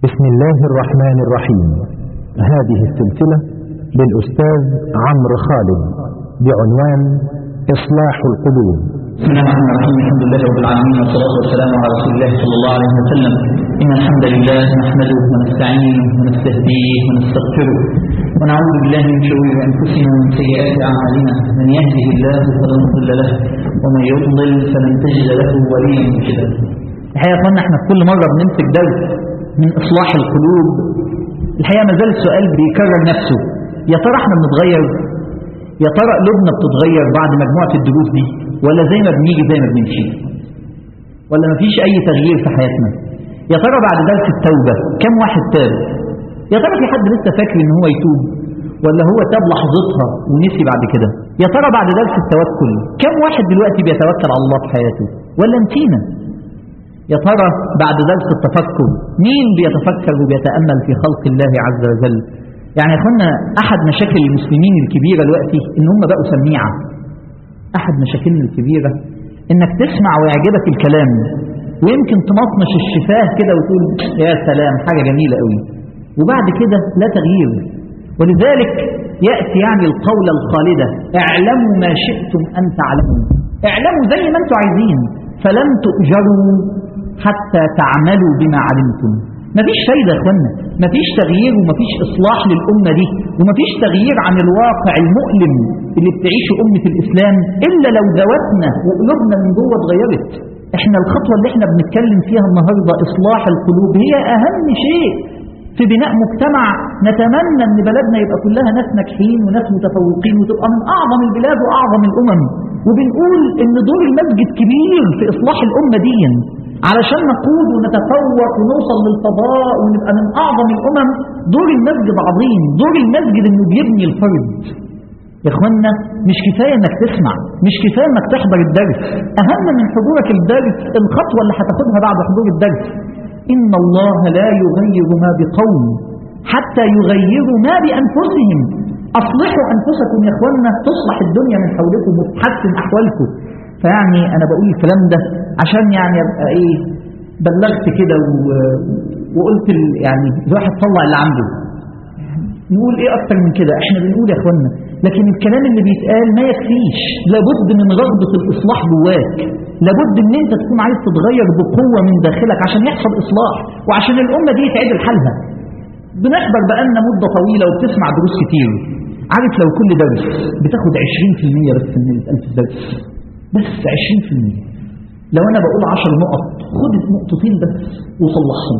بسم الله الرحمن الرحيم هذه السلسلة للأستاذ عمرو خالد بعنوان إصلاح القلوب بسم الله الرحمن الرحيم الحمد لله رب العالمين والصلاة والسلام على رسول الله صلى الله عليه وسلم إن الحمد لله نحمده ونستعينه ونستهديه ونستغفره ونعوذ بالله من شرور أنفسنا ومن سيئات أعمالنا من يهده الله فلا مضل له ومن يضلل فلن تجد له وليا مرشدا الحقيقة يا اخوانا احنا في كل مرة بنمسك درس من إصلاح القلوب الحقيقة ما زال السؤال بيكرر نفسه يا ترى احنا بنتغير يا ترى قلوبنا بتتغير بعد مجموعة الدروس دي ولا زي ما بنيجي زي ما بنمشي ولا مفيش أي تغيير في حياتنا يا ترى بعد درس التوبة كم واحد تاب يا ترى في حد لسه فاكر ان هو يتوب ولا هو تاب لحظتها ونسي بعد كده يا ترى بعد درس التوكل كم واحد دلوقتي بيتوكل على الله في حياته ولا نسينا يا ترى بعد درس التفكر مين بيتفكر وبيتأمل في خلق الله عز وجل يعني يا اخوانا احد مشاكل المسلمين الكبيرة دلوقتي ان هم بقوا سميعة احد مشاكلنا الكبيرة انك تسمع ويعجبك الكلام ويمكن تمطمش الشفاه كده وتقول يا سلام حاجة جميلة قوي وبعد كده لا تغيير ولذلك يأتي يعني القولة الخالدة اعلموا ما شئتم أن تعلموا اعلموا زي ما انتم عايزين فلم تؤجروا حتى تعملوا بما علمتم مفيش فايدة يا اخوانا مفيش تغيير ومفيش إصلاح للأمة دي ومفيش تغيير عن الواقع المؤلم اللي بتعيشه أمة الإسلام إلا لو ذواتنا وقلوبنا من جوه اتغيرت احنا الخطوة اللي احنا بنتكلم فيها النهاردة إصلاح القلوب هي أهم شيء في بناء مجتمع نتمنى ان بلدنا يبقى كلها ناس ناجحين وناس متفوقين وتبقى من اعظم البلاد واعظم الامم وبنقول ان دور المسجد كبير في اصلاح الامه دي علشان نقود ونتفوق ونوصل للفضاء ونبقى من اعظم الامم دور المسجد عظيم دور المسجد انه بيبني الفرد يا اخوانا مش كفايه انك تسمع مش كفايه انك تحضر الدرس اهم من حضورك الدرس الخطوه اللي هتاخدها بعد حضور الدرس إن الله لا يغير ما بقوم حتى يغيروا ما بأنفسهم أصلحوا أنفسكم يا أخوانا تصلح الدنيا من حولكم وتحسن أحوالكم فيعني أنا بقول الكلام ده عشان يعني أبقى إيه بلغت كده و... وقلت ال... يعني الواحد طلع اللي عنده نقول ايه اكتر من كده احنا بنقول يا اخوانا لكن الكلام اللي بيتقال ما يكفيش لابد من رغبة الاصلاح جواك لابد ان انت تكون عايز تتغير بقوة من داخلك عشان يحصل اصلاح وعشان الامة دي يتعدل حالها بنحضر بقالنا مدة طويلة وبتسمع دروس كتير عارف لو كل درس بتاخد 20% بس من الألف درس بس 20% لو انا بقول 10 نقط خد نقطتين بس وصلحهم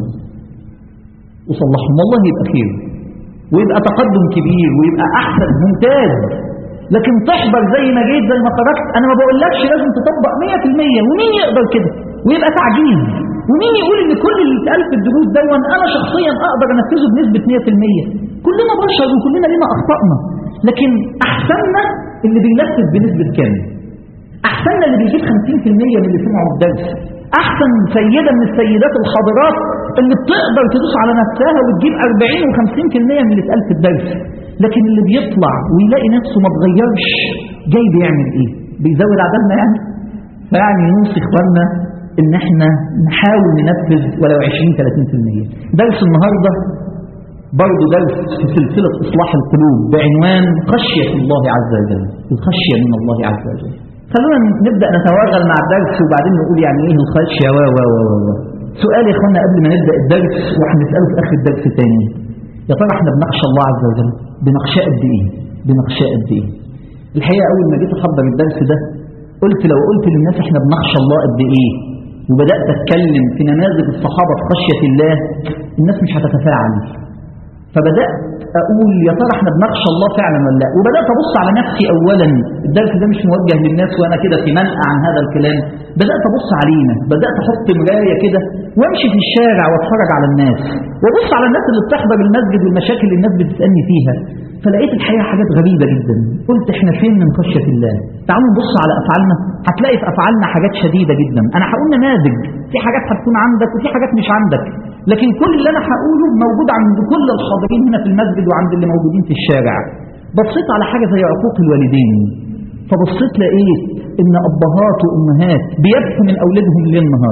وصلحهم والله يبقى خير ويبقى تقدم كبير ويبقى أحسن ممتاز لكن تحضر زي ما جيت زي ما خرجت أنا ما بقولكش لازم تطبق 100% ومين يقدر كده ويبقى تعجيز ومين يقول ان كل اللي اتقال في الدروس دون انا شخصيا اقدر انفذه بنسبة 100% كلنا بشر وكلنا لنا اخطائنا لكن احسننا اللي بينفذ بنسبة كام احسننا اللي بيجيب 50% من اللي سمعوا الدرس احسن سيدة من السيدات الحاضرات اللي بتقدر تدوس على نفسها وتجيب 40 و50% من اللي اتقال في الدرس لكن اللي بيطلع ويلاقي نفسه ما اتغيرش جاي بيعمل ايه بيزود عددنا يعني فيعني نوصي اخواننا ان احنا نحاول ننفذ ولو 20 30% درس النهارده برضه درس في سلسلة إصلاح القلوب بعنوان خشية الله عز وجل الخشية من الله عز وجل خلونا نبدأ نتوغل مع الدرس وبعدين نقول يعني ايه الخشية و و و و سؤال يا اخوانا قبل ما نبدأ الدرس وهنسأله في آخر الدرس الثاني يا ترى احنا بنخشى الله عز وجل بنخشاه قد ايه بنخشاه قد ايه الحقيقة أول ما جيت أحضر الدرس ده قلت لو قلت للناس احنا بنخشى الله قد ايه وبدأت أتكلم في نماذج الصحابة في خشية الله الناس مش هتتفاعل فبدأت أقول يا ترى احنا بنخشى الله فعلا ولا لا وبدأت أبص على نفسي أولا الدرس ده مش موجه للناس وأنا كده في منأى عن هذا الكلام بدأت أبص علينا بدأت أحط مراية كده وامشي في الشارع واتفرج على الناس وابص على الناس اللي بتحضر المسجد والمشاكل اللي الناس بتسألني فيها فلقيت الحقيقة حاجات غريبة جدا قلت احنا فين من خشية الله تعالوا نبص على أفعالنا هتلاقي في أفعالنا حاجات شديدة جدا أنا هقول نماذج في حاجات هتكون عندك وفي حاجات مش عندك لكن كل اللي أنا هقوله موجود عند كل الحاضرين هنا في المسجد وعند اللي موجودين في الشارع بصيت على حاجة زي عقوق الوالدين فبصيت لقيت إن أبهات وأمهات بيبكوا من أولادهم ليل نهار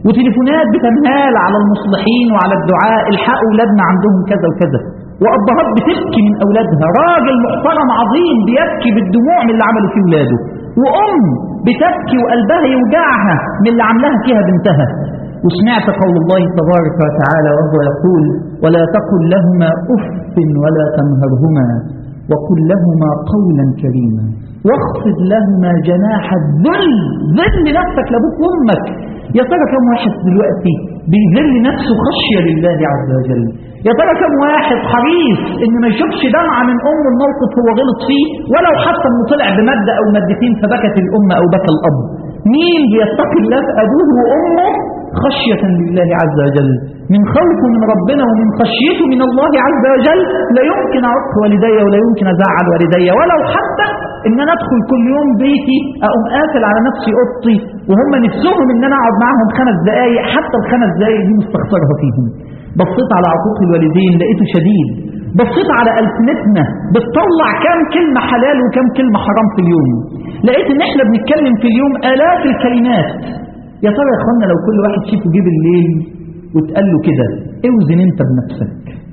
وتليفونات بتنهال على المصلحين وعلى الدعاء الحقوا أولادنا عندهم كذا وكذا وأبهات بتبكي من أولادها راجل محترم عظيم بيبكي بالدموع من اللي عمله في ولاده وأم بتبكي وقلبها يوجعها من اللي عملها فيها بنتها وسمعت قول الله تبارك وتعالى وهو يقول ولا تقل لهما أف ولا تنهرهما وقل لهما قولا كريما واخفض لهما جناح الذل ذل نفسك لابوك وامك يا ترى كم واحد دلوقتي بيذل نفسه خشيه لله عز وجل يا ترى كم واحد حريص ان ما يشوفش دمعه من امه الموقف هو غلط فيه ولو حتى انه طلع بماده او مادتين فبكت الام او بكى الاب مين بيتقي الله في ابوه وامه خشيه لله عز وجل من خوفه من ربنا ومن خشيته من الله عز وجل لا يمكن اعق والدي ولا يمكن ازعل والدي ولو حتى ان انا ادخل كل يوم بيتي اقوم قافل على نفسي اوضتي وهم نفسهم ان انا اقعد معاهم خمس دقائق حتى الخمس دقائق دي مستخسرها فيهم بصيت على عقوق الوالدين لقيته شديد بصيت على ألسنتنا بتطلع كام كلمة حلال وكام كلمة حرام في اليوم لقيت ان احنا بنتكلم في اليوم آلاف الكلمات يا ترى يا اخوانا لو كل واحد فيكم جه بالليل وتقال له كده اوزن انت بنفسك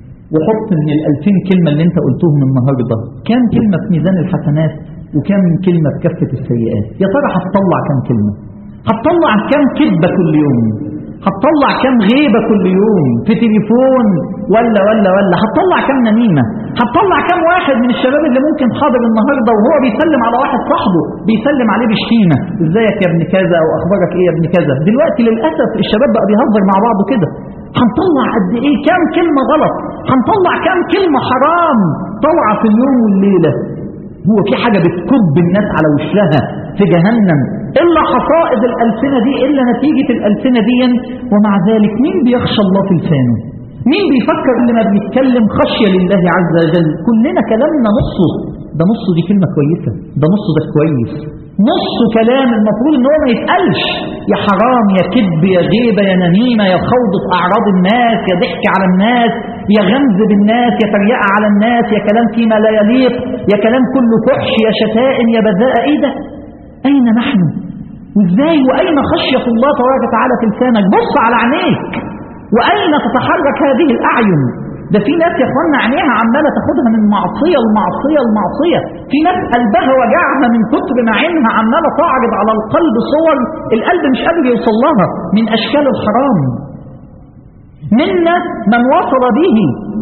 وحط من الألفين كلمة اللي انت قلتهم النهاردة كام كلمة في ميزان الحسنات وكام كلمة في كفة السيئات يا ترى هتطلع كام كلمة هتطلع كام كذبة كل يوم هتطلع كام غيبة كل يوم في تليفون ولا ولا ولا هتطلع كام نميمة هتطلع كام واحد من الشباب اللي ممكن حاضر النهاردة وهو بيسلم على واحد صاحبه بيسلم عليه بشتيمة ازيك يا ابن كذا او اخبارك ايه يا ابن كذا دلوقتي للأسف الشباب بقى بيهزر مع بعضه كده هنطلع قد ايه كام كلمة غلط هنطلع كام كلمة حرام طالعة في اليوم والليلة هو في حاجة بتكب الناس على وشها في جهنم إلا حصائد الألسنة دي إلا نتيجة الألسنة دي ومع ذلك مين بيخشى الله في لسانه مين بيفكر اللي ما بيتكلم خشية لله عز وجل كلنا كلامنا نصه ده نصه دي كلمة كويسة ده نصه ده كويس نص كلام المفروض ان هو ما يتقالش يا حرام يا كذب يا غيبة يا نميمة يا خوض في أعراض الناس يا ضحك على الناس يا غمز بالناس يا تريقة على الناس يا كلام فيما لا يليق يا كلام كله فحش يا شتائم يا بذاءة ايه ده أين نحن وازاي وأين خشية الله تبارك وتعالى في لسانك بص على عينيك وأين تتحرك هذه الأعين ده في ناس يا اخوانا عينيها عماله تاخدها من معصيه لمعصيه لمعصيه في ناس قلبها وجعها من كتر ما عينها عماله تعرض على القلب صور القلب مش قادر يوصل لها من اشكال الحرام منا من وصل به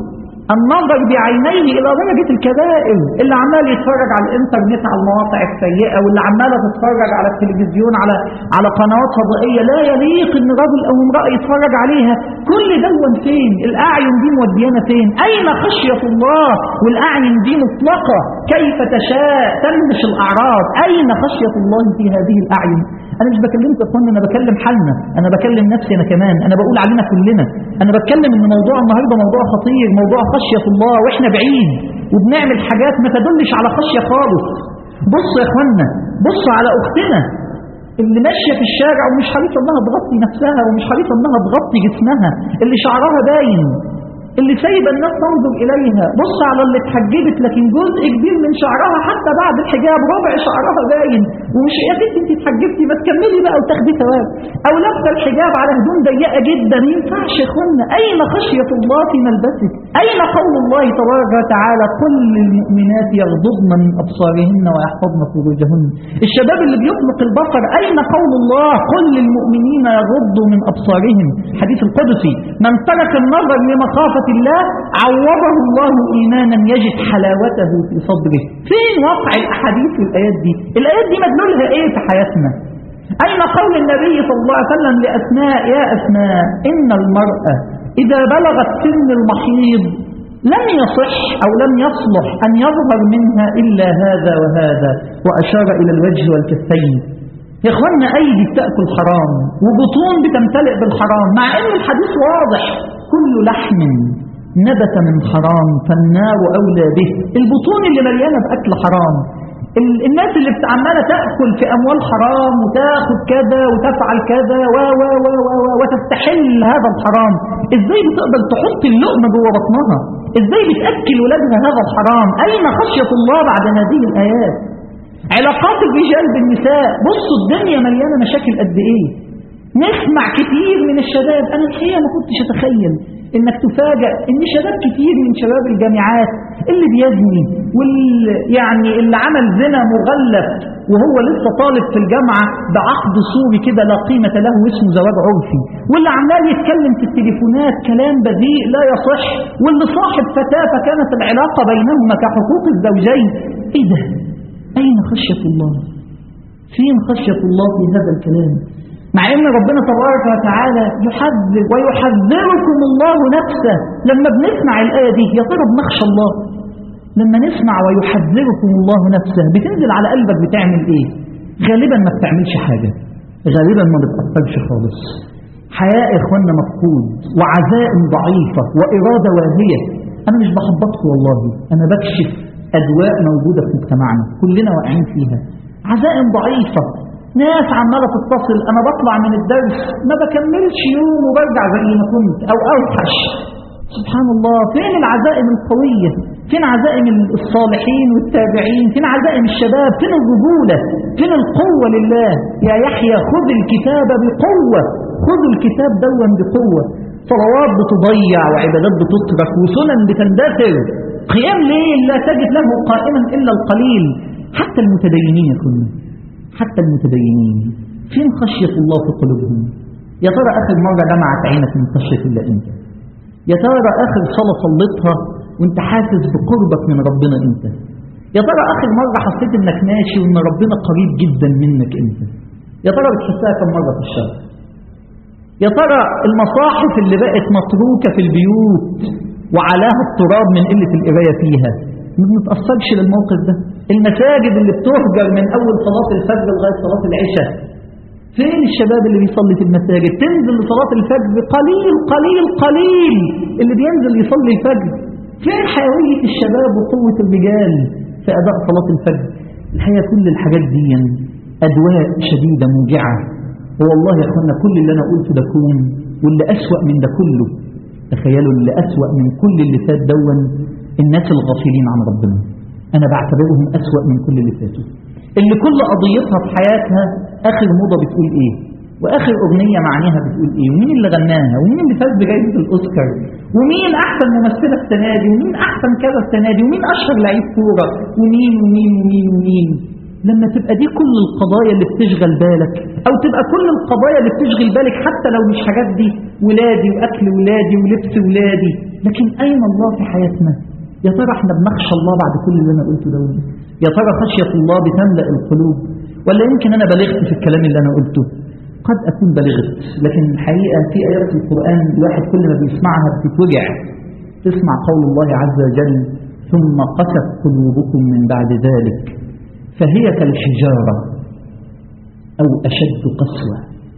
النظر بعينيه إلى درجة الكبائر اللي عمال يتفرج على الإنترنت على المواقع السيئة واللي عمالة تتفرج على التلفزيون على على قنوات فضائية لا يليق إن رجل أو امرأة يتفرج عليها كل دون فين الأعين دي موديانا فين أين خشية الله والأعين دي مطلقة كيف تشاء تنمش الأعراض أين خشية الله في هذه الأعين أنا مش بكلمك يا اخوانا أنا بكلم حالنا أنا بكلم نفسي أنا كمان أنا بقول علينا كلنا أنا بتكلم إن موضوع النهاردة موضوع خطير موضوع خشية الله وإحنا بعيد وبنعمل حاجات ما تدلش على خشية خالص بصوا يا اخوانا بصوا على أختنا اللي ماشية في الشارع ومش حريصة انها تغطي نفسها ومش حريصة انها تغطي جسمها اللي شعرها باين اللي سايبه الناس تنظر اليها بص على اللي اتحجبت لكن جزء كبير من شعرها حتى بعد الحجاب ربع شعرها باين ومش يا بنتي انت اتحجبتي ما تكملي بقى وتاخدي ثواب او لابسه الحجاب على هدوم ضيقه جدا ما ينفعش يا اخوانا اين خشيه الله في ملبسك اين قول الله تبارك وتعالى قل للمؤمنات يغضضن من ابصارهن ويحفظن فروجهن الشباب اللي بيطلق البصر اين قول الله قل للمؤمنين يغضوا من ابصارهم حديث القدسي من ترك النظر لمخافه الله عوضه الله إيمانا يجد حلاوته في صدره فين وقع الأحاديث والآيات دي الآيات دي مدلولها إيه في حياتنا أين قول النبي صلى الله عليه وسلم لأسماء يا أسماء إن المرأة إذا بلغت سن المحيض لم يصح أو لم يصلح أن يظهر منها إلا هذا وهذا وأشار إلى الوجه والكفين يا اخوانا ايدي بتاكل حرام وبطون بتمتلئ بالحرام مع ان الحديث واضح كل لحم نبت من حرام فالنار اولى به البطون اللي مليانه باكل حرام الناس اللي عماله تاكل في اموال حرام وتاخد كذا وتفعل كذا و و و و و وتستحل هذا الحرام ازاي بتقدر تحط اللقمه جوه بطنها ازاي بتاكل ولادها هذا الحرام اين خشيه الله بعد هذه الايات علاقات الرجال بالنساء بصوا الدنيا مليانة مشاكل قد ايه نسمع كتير من الشباب أنا الحقيقة ما كنتش أتخيل إنك تفاجأ إن شباب كتير من شباب الجامعات اللي بيزني واللي يعني اللي عمل زنا مغلف وهو لسه طالب في الجامعة بعقد صوري كده لا قيمة له اسمه زواج عرفي واللي عمال يتكلم في التليفونات كلام بذيء لا يصح واللي صاحب فتاة فكانت العلاقة بينهما كحقوق الزوجين ايه ده اين خشية الله فين خشية الله في هذا الكلام مع ان ربنا تبارك وتعالى يحذر ويحذركم الله نفسه لما بنسمع الآية دي يا ترى بنخشى الله لما نسمع ويحذركم الله نفسه بتنزل على قلبك بتعمل ايه غالبا ما بتعملش حاجة غالبا ما بتأثرش خالص حياء إخواننا مفقود وعزائم ضعيفة وإرادة واهية أنا مش بحبطك والله أنا بكشف أدواء موجودة في مجتمعنا كلنا واقعين فيها عزائم ضعيفة ناس عمالة تتصل أنا بطلع من الدرس ما بكملش يوم وبرجع زي ما كنت أو أوحش سبحان الله فين العزائم القوية فين عزائم الصالحين والتابعين فين عزائم الشباب فين الرجولة فين القوة لله يا يحيى خذ الكتاب بقوة خذ الكتاب دوا بقوة صلوات بتضيع وعبادات بتترك وسنن بتندثر قيام ليل لا تجد له قائما إلا القليل حتى المتدينين يا كنا حتى المتدينين فين خشية الله في قلوبهم يا ترى آخر مرة دمعت عينك من خشية الله انت يا ترى آخر صلاة صليتها وانت حاسس بقربك من ربنا انت يا ترى آخر مرة حسيت انك ماشي وان ربنا قريب جدا منك انت يا ترى بتحسها كم مرة في الشهر يا ترى المصاحف اللي بقت متروكة في البيوت وعلاها التراب من قلة القراية فيها ما بنتأثرش للموقف ده المساجد اللي بتهجر من أول صلاة الفجر لغاية صلاة العشاء فين الشباب اللي بيصلي في المساجد تنزل لصلاة الفجر قليل قليل قليل اللي بينزل يصلي الفجر فين حيوية الشباب وقوة الرجال في أداء صلاة الفجر الحقيقة كل الحاجات دي أدواء شديدة موجعة والله يا أخوانا كل اللي أنا قلته ده كون واللي أسوأ من ده كله تخيلوا اللي أسوأ من كل اللي فات دون الناس الغافلين عن ربنا أنا بعتبرهم أسوأ من كل اللي فاتوا اللي كل قضيتها في حياتها آخر موضة بتقول إيه وآخر أغنية معناها بتقول إيه ومين اللي غناها ومين اللي فاز بجائزة الأوسكار ومين أحسن ممثلة السنة دي ومين أحسن كذا السنة دي ومين أشهر لعيب كورة ومين ومين ومين ومين لما تبقى دي كل القضايا اللي بتشغل بالك أو تبقى كل القضايا اللي بتشغل بالك حتى لو مش حاجات دي ولادي وأكل ولادي ولبس ولادي لكن أين الله في حياتنا يا ترى احنا بنخشى الله بعد كل اللي أنا قلته ده يا ترى خشية الله بتملأ القلوب ولا يمكن أنا بلغت في الكلام اللي أنا قلته قد أكون بلغت لكن الحقيقة في آيات في القرآن الواحد كل ما بيسمعها بتتوجع تسمع قول الله عز وجل ثم قست قلوبكم من بعد ذلك فهي كالحجارة أو أشد قسوة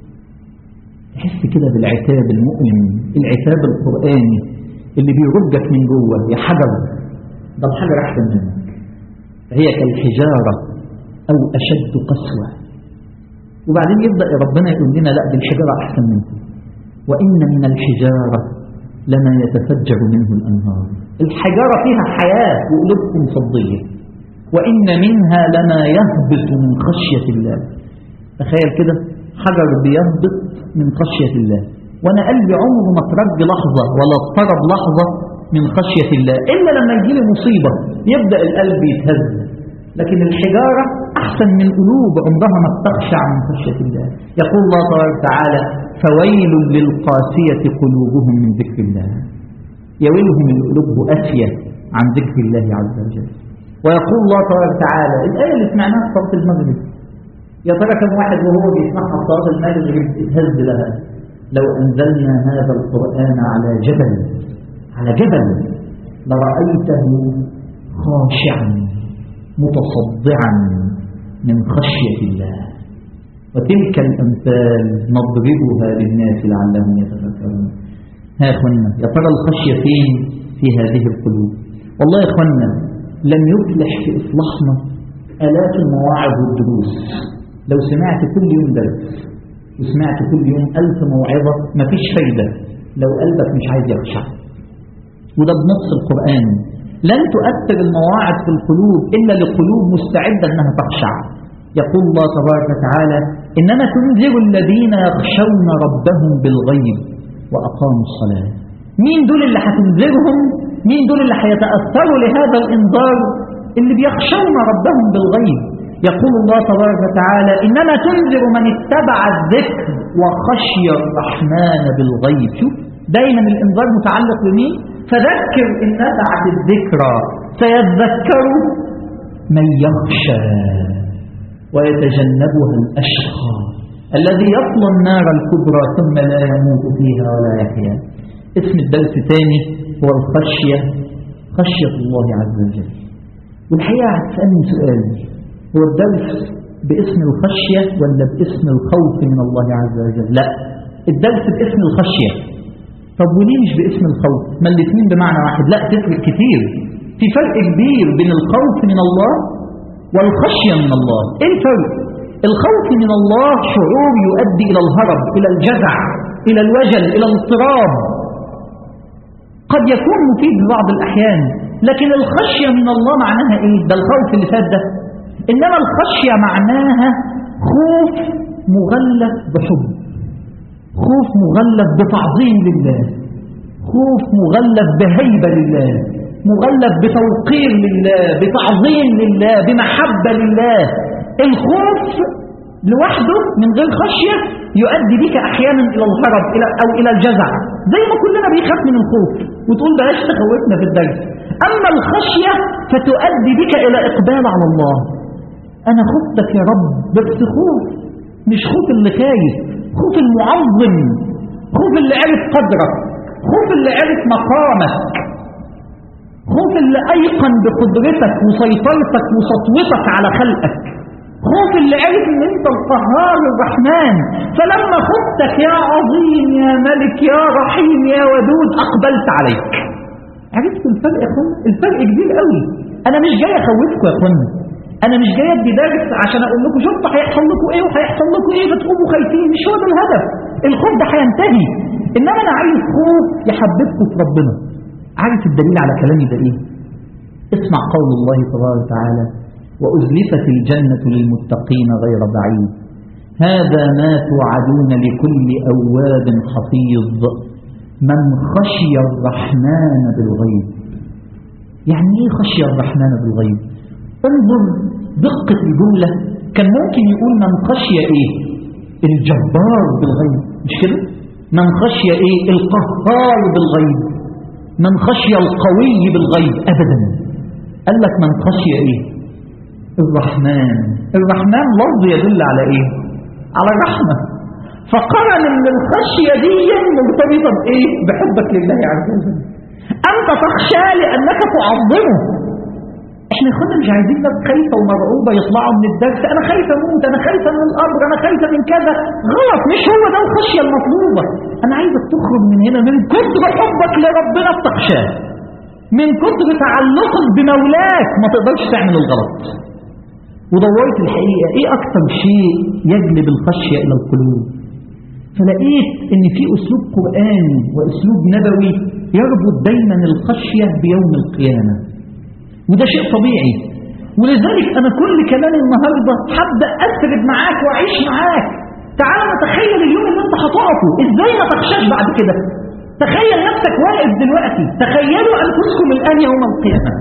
تحس كده بالعتاب المؤمن العتاب القرآني اللي بيرجك من جوه يا حجر ده الحجر أحسن منك فهي كالحجارة أو أشد قسوة وبعدين يبدأ ربنا يقول لنا لا دي الحجارة أحسن منكم وإن من الحجارة لما يتفجر منه الأنهار الحجارة فيها حياة وقلوبكم صدية وإن منها لما يهبط من خشية الله تخيل كده حجر بيهبط من خشية الله وأنا قلبي عمره ما ترج لحظة ولا اضطرب لحظة من خشية الله إلا لما يجي لي مصيبة يبدأ القلب يتهز لكن الحجارة أحسن من قلوب عمرها ما بتخشع من خشية الله يقول الله تبارك وتعالى فويل للقاسية قلوبهم من ذكر الله يويلهم القلوب قاسية عن ذكر الله عز وجل ويقول الله تبارك وتعالى الآية اللي سمعناها في صلاة المغرب يا ترى كم واحد وهو بيسمعها في صلاة المغرب اتهز لها لو أنزلنا هذا القرآن على جبل على جبل لرأيته خاشعا متصدعا من خشية الله وتلك الأمثال نضربها للناس لعلهم يتفكرون ها يا أخوانا يا ترى الخشية فين في هذه القلوب والله يا أخوانا لم يفلح في إصلاحنا آلاف المواعظ والدروس لو سمعت كل يوم درس وسمعت كل يوم ألف موعظة مفيش فايدة لو قلبك مش عايز يخشع وده بنص القرآن لن تؤثر المواعظ في القلوب إلا لقلوب مستعدة أنها تخشع يقول الله تبارك وتعالى إنما تنذر الذين يخشون ربهم بالغيب وأقاموا الصلاة مين دول اللي هتنذرهم مين دول اللي هيتأثروا لهذا الإنذار اللي بيخشون ربهم بالغيب يقول الله تبارك وتعالى إنما تنذر من اتبع الذكر وخشي الرحمن بالغيب شوف دايما الإنذار متعلق بمين فذكر إن نفعت الذكرى سيذكر من يخشى ويتجنبها الأشقى الذي يصلى النار الكبرى ثم لا يموت فيها ولا يحيا اسم الدرس ثاني هو الخشية خشية الله عز وجل والحقيقة هتسألني سؤال هو الدرس باسم الخشية ولا باسم الخوف من الله عز وجل لا الدرس باسم الخشية طب وليه مش باسم الخوف ما الاثنين بمعنى واحد لا تفرق كتير في فرق كبير بين الخوف من الله والخشية من الله ايه الفرق الخوف من الله شعور يؤدي إلى الهرب إلى الجزع إلى الوجل إلى الاضطراب قد يكون مفيد في بعض الأحيان لكن الخشية من الله معناها إيه ده الخوف اللي فات ده إنما الخشية معناها خوف مغلف بحب خوف مغلف بتعظيم لله خوف مغلف بهيبة لله مغلف بتوقير لله بتعظيم لله بمحبة لله الخوف لوحده من غير خشية يؤدي بك أحيانا إلى الهرب إلى أو إلى الجزع زي ما كلنا بيخاف من الخوف وتقول بلاش تخوفنا في الدرس أما الخشية فتؤدي بك إلى إقبال على الله أنا خفتك يا رب بس خوف مش خوف اللي خايف خوف المعظم خوف اللي عرف قدرك خوف اللي عرف مقامك خوف اللي أيقن بقدرتك وسيطرتك وسطوتك على خلقك خوف اللي عرف ان انت القهار الرحمن فلما خفتك يا عظيم يا ملك يا رحيم يا ودود اقبلت عليك عرفت الفرق يا اخوانا الفرق كبير قوي انا مش جاي اخوفكم يا اخوانا انا مش جاي ادي درس عشان اقول لكم شفتوا هيحصل لكم ايه وهيحصل لكم ايه فتقوموا خايفين مش هو ده الهدف الخوف ده هينتهي انما انا عايز خوف يحببكم في ربنا عارف الدليل على كلامي ده ايه اسمع قول الله تبارك وتعالى وأزلفت الجنة للمتقين غير بعيد هذا ما توعدون لكل أواب حفيظ من خشي الرحمن بالغيب يعني ايه خشي الرحمن بالغيب انظر دقة الجملة كان ممكن يقول من خشي ايه الجبار بالغيب مش كده من خشي ايه القهار بالغيب من خشي القوي بالغيب ابدا قال لك من خشي ايه الرحمن الرحمن لفظ يدل على ايه على الرحمة فقرن ان الخشية دي مرتبطة بايه بحبك لله عز وجل انت تخشى لانك تعظمه احنا كنا مش عايزين ناس خايفة ومرعوبة يطلعوا من الدرس انا خايفة اموت انا خايفة من الامر انا خايفة من كذا غلط مش هو ده الخشية المطلوبة انا عايزك تخرج من هنا من كتر حبك لربنا بتخشاه من كتر تعلقك بمولاك ما تقدرش تعمل الغلط ودورت الحقيقة ايه اكتر شيء يجلب الخشية الى القلوب فلقيت ان في اسلوب قرآني واسلوب نبوي يربط دايما الخشية بيوم القيامة وده شيء طبيعي ولذلك انا كل كلام النهاردة هبدأ اسرد معاك واعيش معاك تعال نتخيل اليوم اللي انت هتقفه ازاي ما تخشاش بعد كده تخيل نفسك واقف دلوقتي تخيلوا انفسكم الان يوم القيامة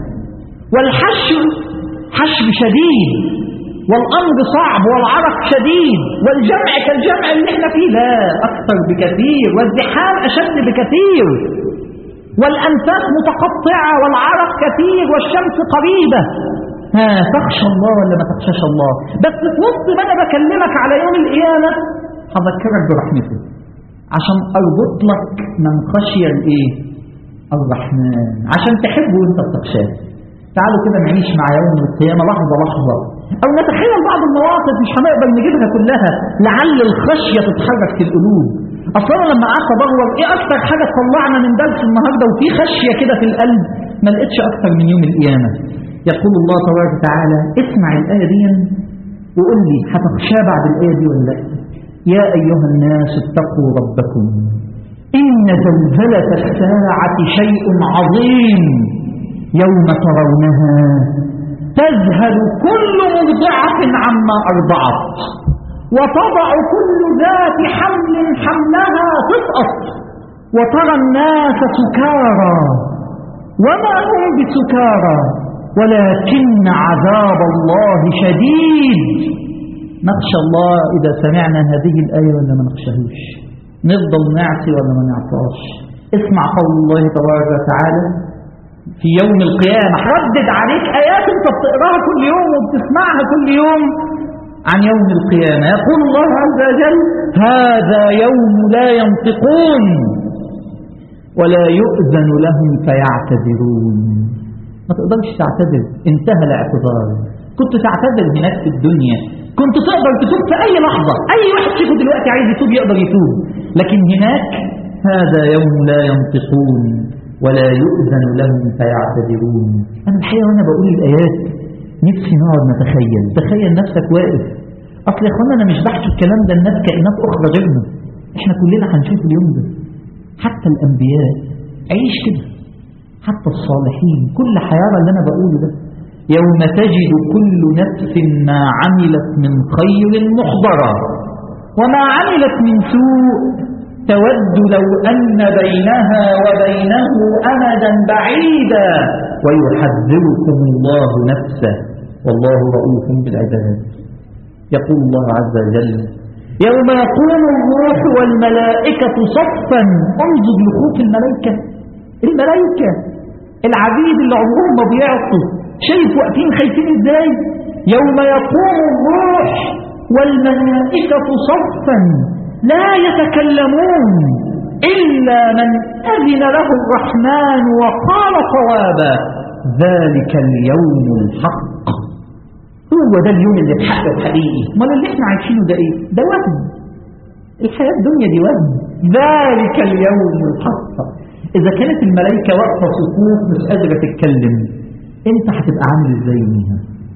والحشر حشر شديد والأمر صعب والعرق شديد والجمع كالجمع اللي احنا فيه لا أكثر بكثير والزحام أشد بكثير والأنفاس متقطعة والعرق كثير والشمس قريبة ها تخشى الله ولا ما تخشاش الله بس في وسط ما أنا بكلمك على يوم القيامة هذكرك برحمته عشان أربط لك من خشي الإيه الرحمن عشان تحبه وانت بتخشاه تعالوا كده نعيش مع يوم القيامة لحظة لحظة أو نتخيل بعض المواقف مش هنقدر نجيبها كلها لعل الخشية تتحرك في القلوب أصلا لما قعدت أدور إيه أكتر حاجة طلعنا من درس النهاردة وفي خشية كده في القلب ما لقيتش أكتر من يوم القيامة يقول الله تبارك وتعالى اسمع الآية دي وقول لي هتخشى بعد الآية دي ولا لا يا أيها الناس اتقوا ربكم إن زلزلة الساعة شيء عظيم يوم ترونها تذهل كل مرضعة عما أرضعت وتضع كل ذات حمل حملها تسقط وترى الناس سكارى وما هم بسكارى ولكن عذاب الله شديد نخشى الله إذا سمعنا هذه الآية ولا ما نخشاهوش نفضل نعصي ولا ما نعصاش اسمع قول الله تبارك وتعالى في يوم القيامة حدد عليك آيات انت بتقراها كل يوم وبتسمعها كل يوم عن يوم القيامة يقول الله عز وجل هذا يوم لا ينطقون ولا يؤذن لهم فيعتذرون ما تقدرش تعتذر انتهى الاعتذار كنت تعتذر هناك في الدنيا كنت تقدر تتوب في أي لحظة أي واحد فيكم دلوقتي عايز يتوب يقدر يتوب لكن هناك هذا يوم لا ينطقون ولا يؤذن لهم فيعتذرون أنا الحقيقة وأنا بقول الآيات نفسي نقعد نتخيل تخيل نفسك واقف أصل يا أخوانا أنا مش بحكي الكلام ده الناس كائنات أخرى غيرنا إحنا كلنا هنشوف اليوم ده حتى الأنبياء عيش كده حتى الصالحين كل حيارة اللي أنا بقوله ده يوم تجد كل نفس ما عملت من خير محضرة وما عملت من سوء تود لو أن بينها وبينه أمدا بعيدا ويحذركم الله نفسه والله رؤوف بالعباد يقول الله عز وجل يوم يقوم الروح والملائكة صفا انظر لخوف الملائكة الملائكة العبيد اللي عمرهم ما بيعصوا شايف واقفين خايفين ازاي يوم يقوم الروح والملائكة صفا لا يتكلمون إلا من أذن له الرحمن وقال صوابا ذلك اليوم الحق هو ده اليوم اللي اتحقق حقيقي ما اللي احنا عايشينه ده ايه ده وهم الحياة الدنيا دي وهم ذلك اليوم الحق إذا كانت الملائكة واقفة صفوف مش قادرة تتكلم انت هتبقى عامل ازاي منها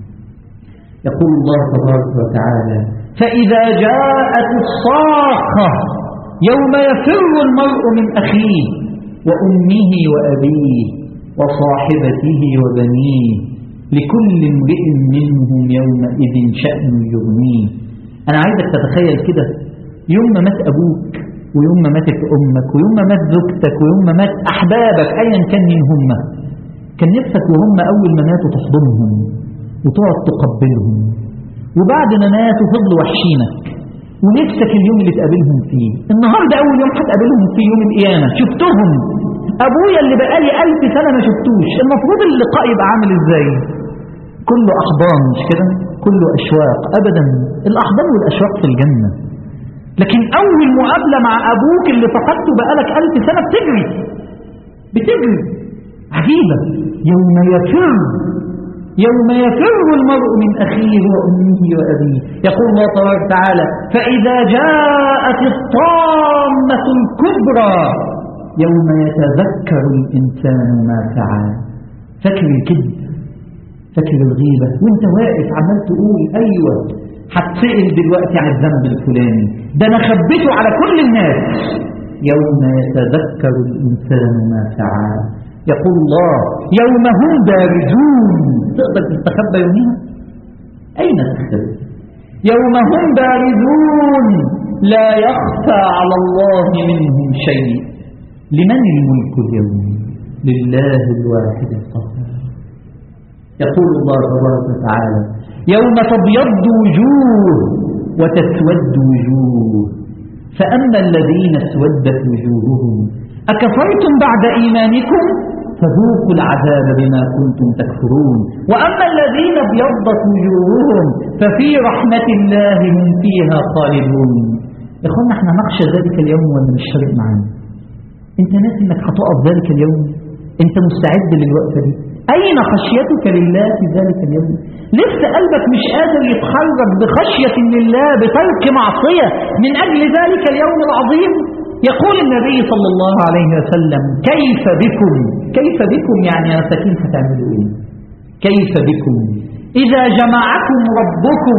يقول الله تبارك وتعالى فإذا جاءت الصاخة يوم يفر المرء من أخيه وأمه وأبيه وصاحبته وبنيه لكل امرئ منهم يومئذ شأن يغنيه أنا عايزك تتخيل كده يوم ما مات أبوك ويوم ما ماتت أمك ويوم ما مات زوجتك ويوم ما مات أحبابك أيا كان مين هم كان نفسك وهم أول ما ماتوا تحضنهم وتقعد تقبلهم وبعد ما ماتوا فضلوا وحشينك ونفسك اليوم اللي تقابلهم فيه النهاردة أول يوم هتقابلهم فيه يوم القيامة شفتهم أبويا اللي بقالي ألف سنة ما شفتوش المفروض اللقاء يبقى عامل إزاي كله أحضان مش كده كله أشواق أبدا الأحضان والأشواق في الجنة لكن أول مقابلة مع أبوك اللي فقدته بقالك ألف سنة بتجري بتجري عجيبة يوم يفر يوم يفر المرء من أخيه وأمه وأبيه يقول الله تبارك وتعالى فإذا جاءت الطامة الكبرى يوم يتذكر الإنسان ما فعل فاكر الكذب فاكر الغيبة وانت واقف عمال تقول أيوة هتسأل دلوقتي عن الذنب الفلاني ده أنا خبيته على كل الناس يوم يتذكر الإنسان ما فعل يقول الله يوم هم بارزون تقدر تستخبى يومها أين تختبئ يوم هم بارزون لا يخفى على الله منهم شيء لمن الملك اليوم لله الواحد القهار يقول الله تبارك وتعالى يوم تبيض وجوه وتسود وجوه فأما الذين اسودت وجوههم أكفرتم بعد إيمانكم فذوقوا العذاب بما كنتم تكفرون وأما الذين ابيضت وجوههم ففي رحمة الله هم فيها خالدون يا اخوانا احنا نخشى ذلك اليوم ولا مش فارق معانا انت ناسي انك هتقف ذلك اليوم انت مستعد للوقفه دي اين خشيتك لله في ذلك اليوم لسه قلبك مش قادر يتخرج بخشيه لله بترك معصيه من اجل ذلك اليوم العظيم يقول النبي صلى الله عليه وسلم كيف بكم كيف بكم يعني يا مساكين هتعملوا ايه كيف بكم اذا جمعكم ربكم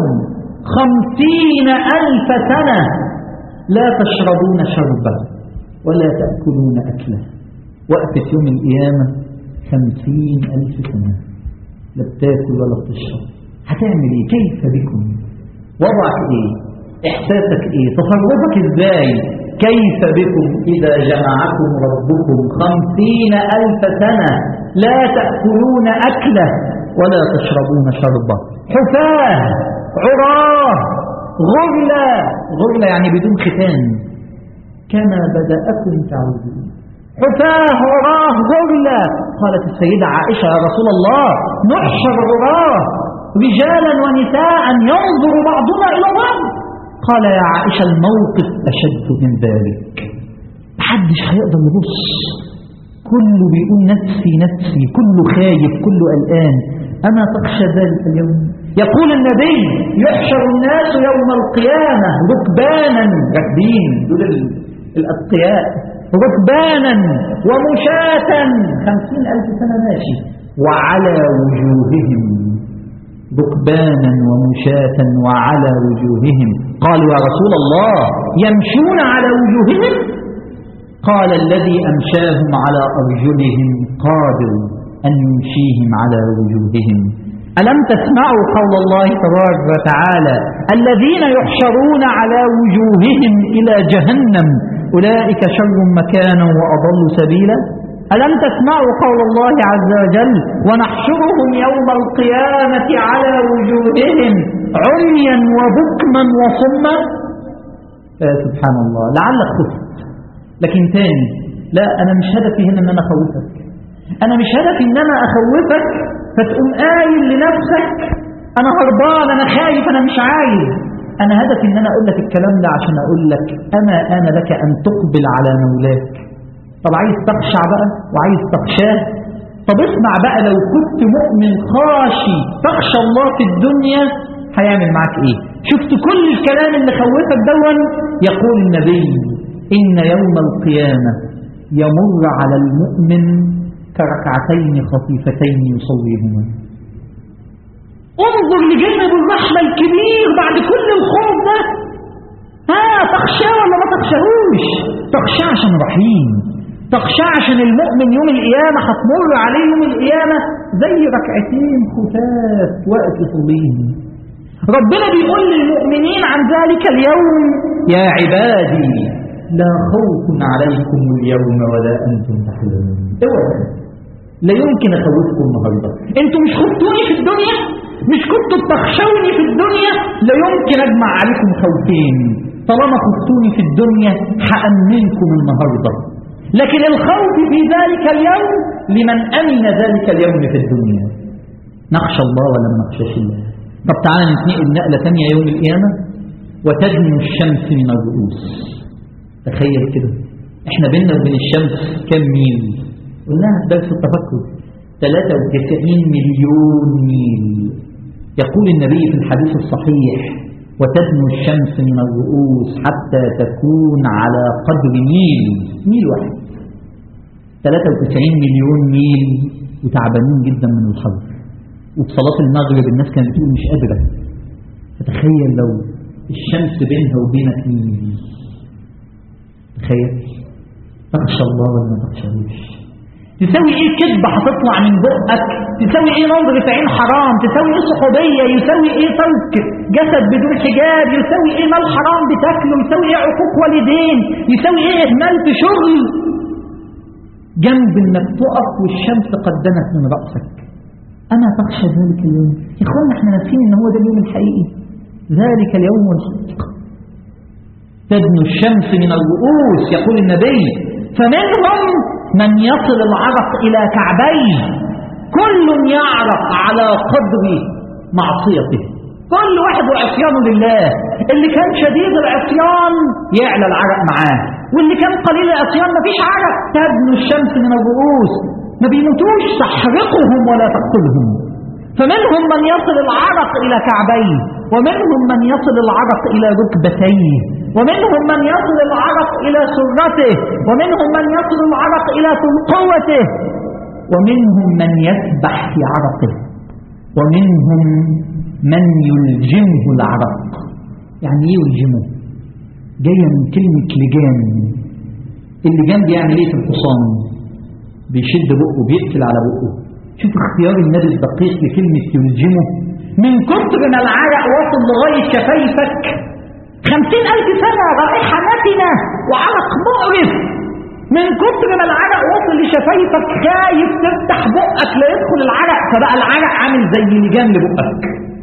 خمسين الف سنه لا تشربون شربه ولا تأكلون أكله وقفت يوم القيامة خمسين ألف سنة لا بتاكل ولا بتشرب هتعمل ايه كيف بكم وضعك ايه إحساسك إيه تصرفك إزاي كيف بكم إذا جمعكم ربكم خمسين ألف سنة لا تأكلون أكلة ولا تشربون شربة حفاة عراه غرلة غرلة يعني بدون ختان كما بدأكم تعودون حفاه عراه غرلة قالت السيدة عائشة يا رسول الله نحشر عراه رجالا ونساء ينظر بعضنا إلى بعض قال يا عائشة الموقف أشد من ذلك محدش هيقدر يبص كله بيقول نفسي نفسي كله خايف كله قلقان أما تخشى ذلك اليوم يقول النبي يحشر الناس يوم القيامة ركبانا راكبين دول الأتقياء ركبانا ومشاة خمسين ألف سنة ماشي وعلى وجوههم ركبانا ومشاة وعلى وجوههم قالوا يا رسول الله يمشون على وجوههم قال الذي أمشاهم على أرجلهم قادر أن يمشيهم على وجوههم ألم تسمعوا قول الله تبارك وتعالى الذين يحشرون على وجوههم إلى جهنم أولئك شر مكانا وأضل سبيلا ألم تسمعوا قول الله عز وجل ونحشرهم يوم القيامة على وجوههم عميا وبكما وصما آه سبحان الله لعلك خفت لكن تاني لا أنا مش هدفي هنا أن أنا أخوفك أنا مش هدفي أن أنا أخوفك فتقوم قايل لنفسك أنا هربان أنا خايف أنا مش عايز أنا هدفي أن أنا أقول لك الكلام ده عشان أقول لك أما أنا لك أن تقبل على مولاك طب عايز تخشع بقى وعايز تخشاه طب اسمع بقى لو كنت مؤمن خاشي تخشى الله في الدنيا هيعمل معاك ايه شفت كل الكلام اللي خوفك دون يقول النبي إن يوم القيامة يمر على المؤمن كركعتين خفيفتين يصليهما انظر لجانب الرحمة الكبير بعد كل الخوف ده ها تخشى ولا ما تخشاهوش تخشى عشان رحيم تخشى عشان المؤمن يوم القيامة هتمر عليه يوم القيامة زي ركعتين خفاف وقت يصليهم ربنا بيقول للمؤمنين عن ذلك اليوم يا عبادي لا خوف عليكم اليوم ولا أنتم تحزنون اوعى لا يمكن أخوفكم النهاردة انتوا مش خفتوني في الدنيا مش كنتوا بتخشوني في الدنيا لا يمكن أجمع عليكم خوفين طالما خفتوني في الدنيا هأمنكم النهاردة لكن الخوف في ذلك اليوم لمن أمن ذلك اليوم في الدنيا نخشى الله ولا ما نخشاش الله طب تعالى نتنقل نقلة ثانية يوم القيامة وتدنو الشمس من الرؤوس تخيل كده احنا بيننا وبين الشمس كم ميل قلناها في درس التفكر 93 مليون ميل يقول النبي في الحديث الصحيح وتدنو الشمس من الرؤوس حتى تكون على قدر ميل ميل واحد 93 مليون ميل وتعبانين جدا من الحر وفي صلاة المغرب الناس كانت بتقول مش قادرة فتخيل لو الشمس بينها وبينك ميل تخيل تخشى الله ولا ما تخشاهوش تساوي ايه كذبة هتطلع من بقك تساوي ايه نظرة عين حرام تساوي ايه صحوبية يساوي ايه ترك جسد بدون حجاب يساوي ايه مال حرام بتاكله يساوي ايه عقوق والدين يساوي ايه اهمال في شغل جنب انك تقف والشمس قدمت من رأسك أما تخشى ذلك اليوم يا اخوانا احنا ناسين ان هو ده اليوم الحقيقي ذلك اليوم الحق تدنو الشمس من الرؤوس يقول النبي فمنهم من يصل العرق إلى كعبيه كل يعرق على قدر معصيته كل واحد وعصيانه لله اللي كان شديد العصيان يعلى العرق معاه واللي كان قليل العصيان مفيش عرق تدنو الشمس من الرؤوس ما بيموتوش تحرقهم ولا تقتلهم فمنهم من يصل العرق إلى كعبيه ومنهم من يصل العرق إلى ركبتيه ومنهم من يصل العرق إلى سرته ومنهم من يصل العرق إلى قوته ومنهم من يسبح في عرقه ومنهم من يلجمه العرق يعني ايه يلجمه جاية من كلمة لجام اللجام بيعمل ايه في الحصان بيشد بقه بيقفل على بقه شوف اختيار النبي الدقيق لكلمة يلجمه من كتر ما العرق وصل لغاية شفايفك خمسين ألف سنة رائحة نتنة وعرق مقرف من كتر ما العرق وصل لشفايفك خايف تفتح بقك لا يدخل العرق فبقى العرق عامل زي لجام لبقك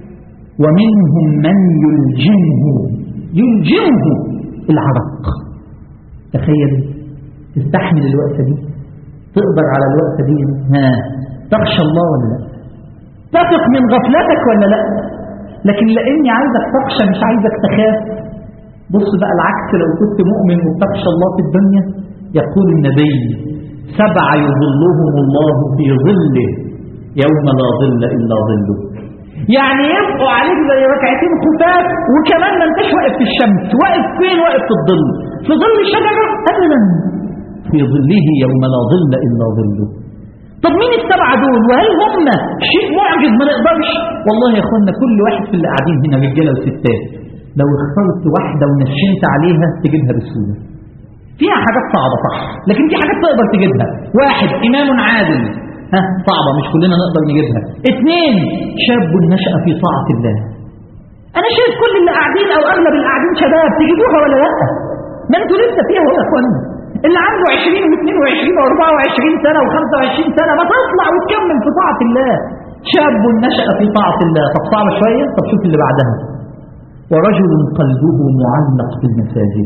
ومنهم من يلجمه يلجمه العرق تخيل تستحمل الوقفة دي تقدر على الوقفة دي ها تخشى الله ولا لا تثق من غفلتك ولا لا لكن لاني عايزك تخشى مش عايزك تخاف بص بقى العكس لو كنت مؤمن وتخشى الله في الدنيا يقول النبي سبعة يظلهم الله في ظله يوم لا ظل إلا ظله يعني يبقوا عليك زي ركعتين خفاف وكمان ما انتش واقف في الشمس واقف فين واقف في الظل في ظل شجرة أبدا في ظله يوم لا ظل إلا ظله طب مين السبعة دول وهل هم شيء معجز ما نقدرش والله يا اخوانا كل واحد في اللي قاعدين هنا رجاله وستات لو اخترت واحدة ونشنت عليها تجيبها بسهولة فيها حاجات صعبة صح لكن في حاجات تقدر تجيبها واحد إمام عادل ها صعبة مش كلنا نقدر نجيبها اثنين شاب نشأ في طاعة الله أنا شايف كل اللي قاعدين أو أغلب اللي قاعدين شباب تجيبوها ولا لأ ما انتوا لسه فيها يا اخوانا اللي عنده 20 و22 و24 سنة و25 سنة ما تطلع وتكمل في طاعة الله شاب نشأ في طاعة الله طب صعبة شوية طب شوف اللي بعدها ورجل قلبه معلق بالمساجد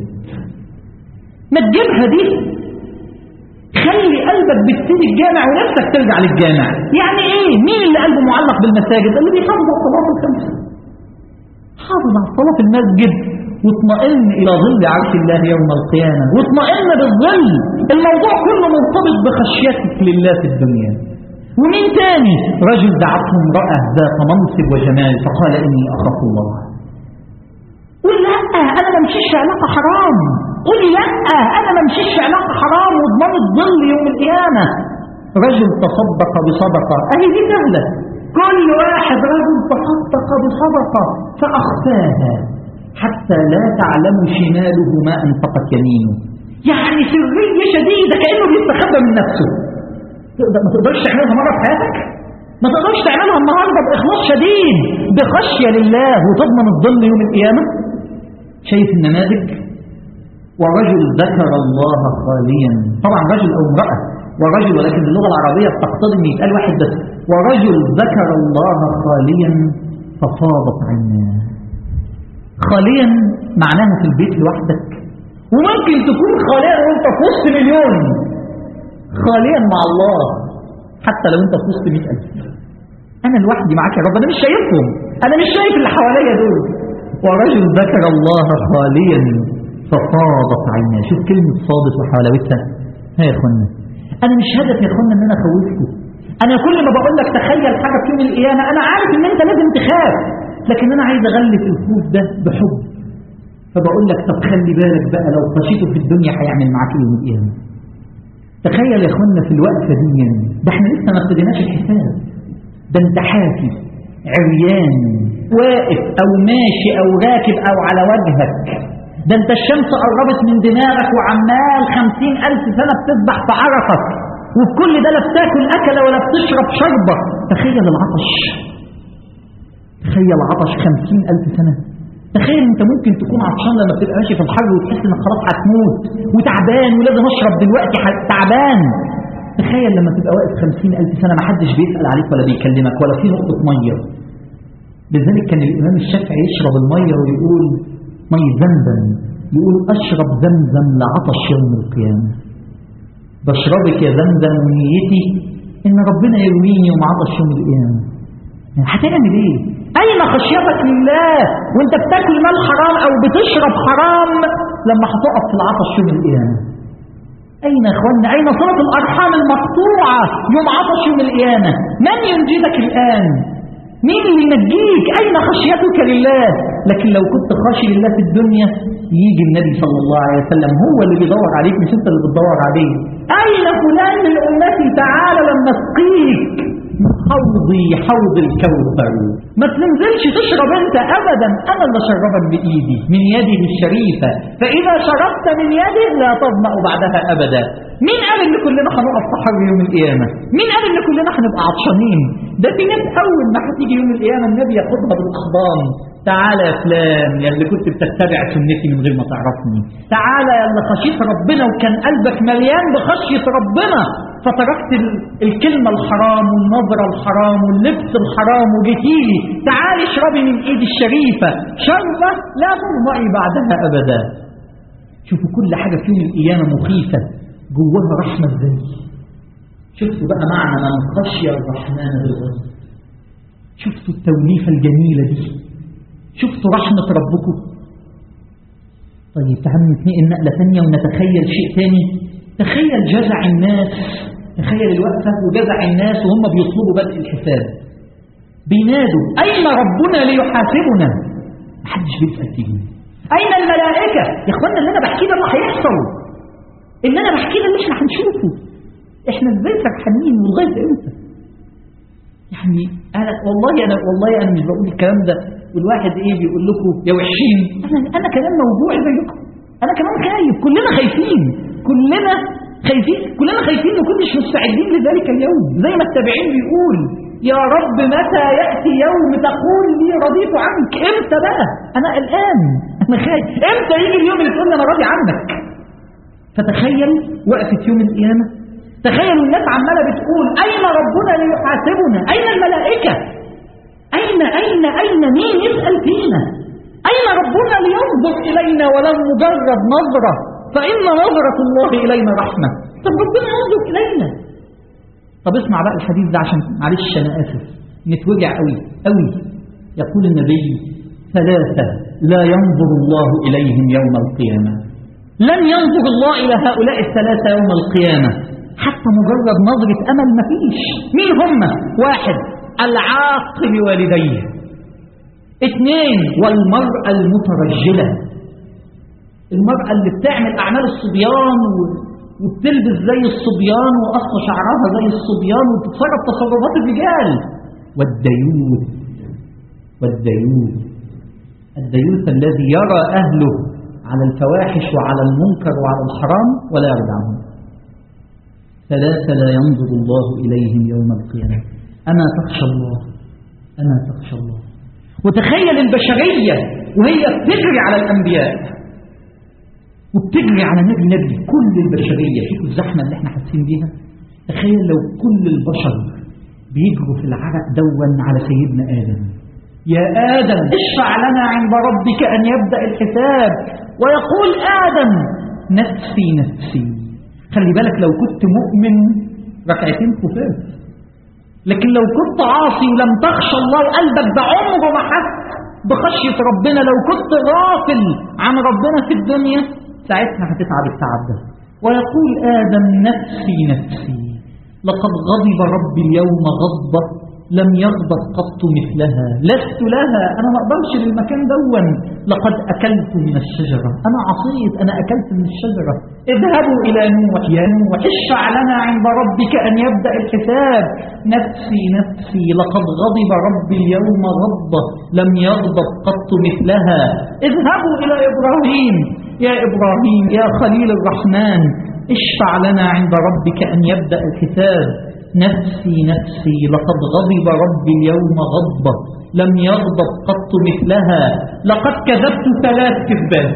ما تجيبها دي خلي قلبك بتسيب الجامع ونفسك ترجع للجامع يعني ايه مين اللي قلبه معلق بالمساجد اللي بيحافظ على الصلاه الخمسه حافظ على الصلاه في المسجد واطمئن الى ظل عرش الله يوم القيامه واطمئن بالظل الموضوع كله مرتبط بخشيتك لله في الدنيا ومين تاني رجل دعته امراه ذات منصب وجمال فقال اني اخاف الله قل لا انا ما امشيش في علاقه حرام قل لا انا ما امشيش في علاقه حرام وضمان الظل يوم القيامه رجل تصدق بصدقه اهي دي سهله كل واحد رجل تصدق بصدقه فاخفاها حتى لا تعلم شماله ما انفقت يمينه يعني سريه شديده كانه بيستخبى من نفسه تقدر ما تقدرش تعملها مره في حياتك ما تقدرش تعملها النهارده باخلاص شديد بخشيه لله وتضمن الظل يوم القيامه شايف النماذج ورجل ذكر الله خاليا طبعا رجل او امراه ورجل ولكن اللغه العربيه بتقتضي ان يتقال واحد بس ورجل ذكر الله خاليا ففاضت عيناه خاليا معناها في البيت لوحدك وممكن تكون خاليا وانت في وسط مليون خاليا مع الله حتى لو انت في وسط 100000 انا لوحدي معاك يا رب انا مش شايفهم انا مش شايف اللي حواليا دول ورجل ذكر الله خاليا ففاضت عيناه شوف كلمة صادت وحلاوتها ها يا اخوانا انا مش هدف يا اخوانا ان انا اخوفكم انا كل ما بقول لك تخيل حاجة في يوم القيامة انا عارف ان انت لازم تخاف لكن انا عايز اغلف الخوف ده بحب فبقول لك طب خلي بالك بقى لو خشيته في الدنيا هيعمل معاك يوم القيامة تخيل يا اخوانا في الوقفة دي يعني ده احنا لسه ما ابتديناش الحساب ده انت حافي عريان واقف او ماشي او راكب او على وجهك ده انت الشمس قربت من دماغك وعمال خمسين الف سنة بتسبح في عرفك وبكل ده لا بتاكل اكله ولا بتشرب شربة تخيل العطش تخيل عطش خمسين الف سنة تخيل انت ممكن تكون عطشان لما بتبقى ماشي في الحر وتحس انك خلاص هتموت وتعبان ولازم اشرب دلوقتي تعبان تخيل لما تبقى واقف خمسين ألف سنة ما حدش بيسأل عليك ولا بيكلمك ولا في نقطة مية لذلك كان الإمام الشافعي يشرب المية ويقول مية زمزم يقول أشرب زمزم لعطش يوم القيامة بشربك يا زمزم ونيتي إن ربنا يرويني يوم عطش يوم القيامة يعني هتعمل إيه؟ أين خشيتك لله وأنت بتاكل مال حرام أو بتشرب حرام لما هتقف في العطش يوم القيامة أين يا أخوانا أين صلة الأرحام المقطوعة يوم عطش يوم القيامة من ينجدك الآن مين اللي ينجيك أين خشيتك لله لكن لو كنت خاشي لله في الدنيا يجي النبي صلى الله عليه وسلم هو اللي بيدور عليك مش انت اللي بتدور عليه أين فلان من أمتي تعالى لما اسقيك حوضي حوض الكوثر ما تنزلش تشرب انت ابدا انا اللي شربك بايدي من يده الشريفة فاذا شربت من يده لا تظمأ بعدها ابدا مين قال ان كلنا هنقف في حر يوم القيامة مين قال ان كلنا هنبقى عطشانين ده في ناس اول ما هتيجي يوم القيامة النبي ياخدها بالاحضان تعالى يا فلان يا اللي كنت بتتبع سنتي من غير ما تعرفني تعالى يا اللي خشيت ربنا وكان قلبك مليان بخشية ربنا فتركت ال- الكلمة الحرام والنظرة الحرام واللبس الحرام وجيتيلي تعالي اشربي من ايدي الشريفة شربة لا ترضعي بعدها ابدا شوفوا كل حاجة في يوم القيامة مخيفة جواها رحمة ازاي شفتوا بقى معنى من خشي الرحمن بالغيب شفتوا التوليفة الجميلة دي شفتوا رحمة ربكم طيب تعالوا نتنقل نقلة ثانية ونتخيل شيء ثاني تخيل جزع الناس تخيل الوقفة وجزع الناس وهم بيطلبوا بدء الحساب بينادوا أين ربنا ليحاسبنا محدش بيسأل فيهم أين الملائكة يا إخوانا اللي أنا بحكيه ده اللي هيحصل اللي أنا بحكيه ده اللي إحنا هنشوفه إحنا إزاي فرحانين ولغاية إمتى يعني أنا والله أنا والله أنا مش بقول الكلام ده والواحد إيه بيقول لكم يا وحشين أنا أنا كمان موضوع زيكم أنا كمان خايف كلنا خايفين كلنا خايفين كلنا خايفين وكلش مستعدين لذلك اليوم زي ما التابعين بيقول يا رب متى يأتي يوم تقول لي رضيت عنك امتى بقى أنا قلقان أنا خايف امتى يجي اليوم اللي تقول لي أنا راضي عنك فتخيل وقفة يوم القيامة تخيلوا الناس عمالة بتقول أين ربنا ليحاسبنا أين الملائكة أين أين أين مين يسأل فينا أين ربنا لينظر إلينا ولو مجرد نظرة فإن نظرة الله إلينا رحمة طب ربنا ينظر إلينا طب اسمع بقى الحديث ده عشان معلش أنا آسف نتوجع قوي قوي يقول النبي ثلاثة لا ينظر الله إليهم يوم القيامة لن ينظر الله إلى هؤلاء الثلاثة يوم القيامة حتى مجرد نظرة أمل مفيش مين هم واحد العاق بوالديه اثنين والمرأة المترجلة المرأة اللي بتعمل أعمال الصبيان و- وبتلبس زي الصبيان وقص شعرها زي الصبيان وبتتصرف تصرفات الرجال والديوث والديوث الديوث الذي يرى أهله على الفواحش وعلى المنكر وعلى الحرام ولا يرجعهم ثلاثة لا ينظر الله إليهم يوم القيامة أما تخشى الله أما تخشى الله وتخيل البشرية وهي بتجري على الأنبياء وبتجري على نبي نبي كل البشرية شوفوا الزحمة اللي احنا حاسين بيها تخيل لو كل البشر بيجروا في العرق دون على سيدنا آدم يا آدم اشفع لنا عند ربك أن يبدأ الحساب ويقول آدم نفسي نفسي خلي بالك لو كنت مؤمن ركعتين خفاف لكن لو كنت عاصي ولم تخشى الله وقلبك ده عمره ما حس بخشية ربنا لو كنت غافل عن ربنا في الدنيا ساعتها هتتعب التعب ده ويقول آدم نفسي نفسي لقد غضب ربي اليوم غضبة لم يغضب قط مثلها لست لها أنا ما أقدرش للمكان دون لقد أكلت من الشجرة أنا عصيت أنا أكلت من الشجرة اذهبوا إلى نوح يا نوح اشفع لنا عند ربك أن يبدأ الحساب نفسي نفسي لقد غضب ربي اليوم غضبة لم يغضب قط مثلها اذهبوا إلى إبراهيم يا إبراهيم يا خليل الرحمن اشفع لنا عند ربك أن يبدأ الحساب نفسي نفسي لقد غضب ربي اليوم غضبة لم يغضب قط مثلها لقد كذبت ثلاث كذبات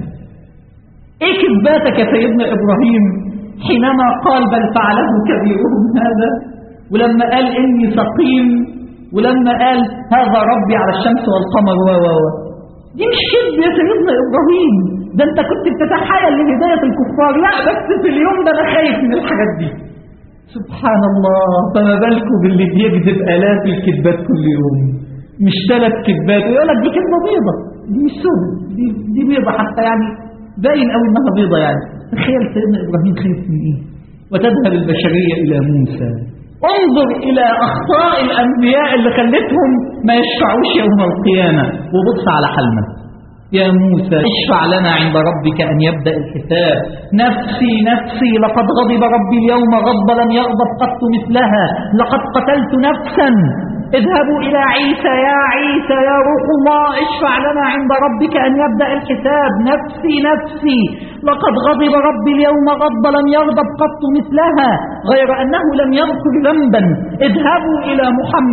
ايه كذباتك يا سيدنا إبراهيم حينما قال بل فعله كبيرهم هذا ولما قال إني سقيم ولما قال هذا ربي على الشمس والقمر و و و دي مش كذب يا سيدنا إبراهيم ده انت كنت بتتحايل لهداية الكفار لا بس في اليوم ده انا خايف من الحاجات دي سبحان الله فما بالكم باللي بيكذب آلاف الكذبات كل يوم مش ثلاث كذبات ويقول لك دي كذبة بيضة دي مش سود دي, دي بيضة حتى يعني باين قوي انها بيضة يعني تخيل سيدنا إبراهيم خايف من ايه وتذهب البشرية إلى موسى انظر إلى أخطاء الأنبياء اللي خلتهم ما يشفعوش يوم القيامة وبص على حالنا يا موسى اشفع لنا عند ربك أن يبدأ الحساب نفسي نفسي لقد غضب ربي اليوم غضب لم يغضب قط مثلها لقد قتلت نفسا اذهبوا إلى عيسى يا عيسى يا روح الله اشفع لنا عند ربك أن يبدأ الحساب نفسي نفسي لقد غضب ربي اليوم غضب لم يغضب قط مثلها غير أنه لم يذكر ذنبا اذهبوا إلى محمد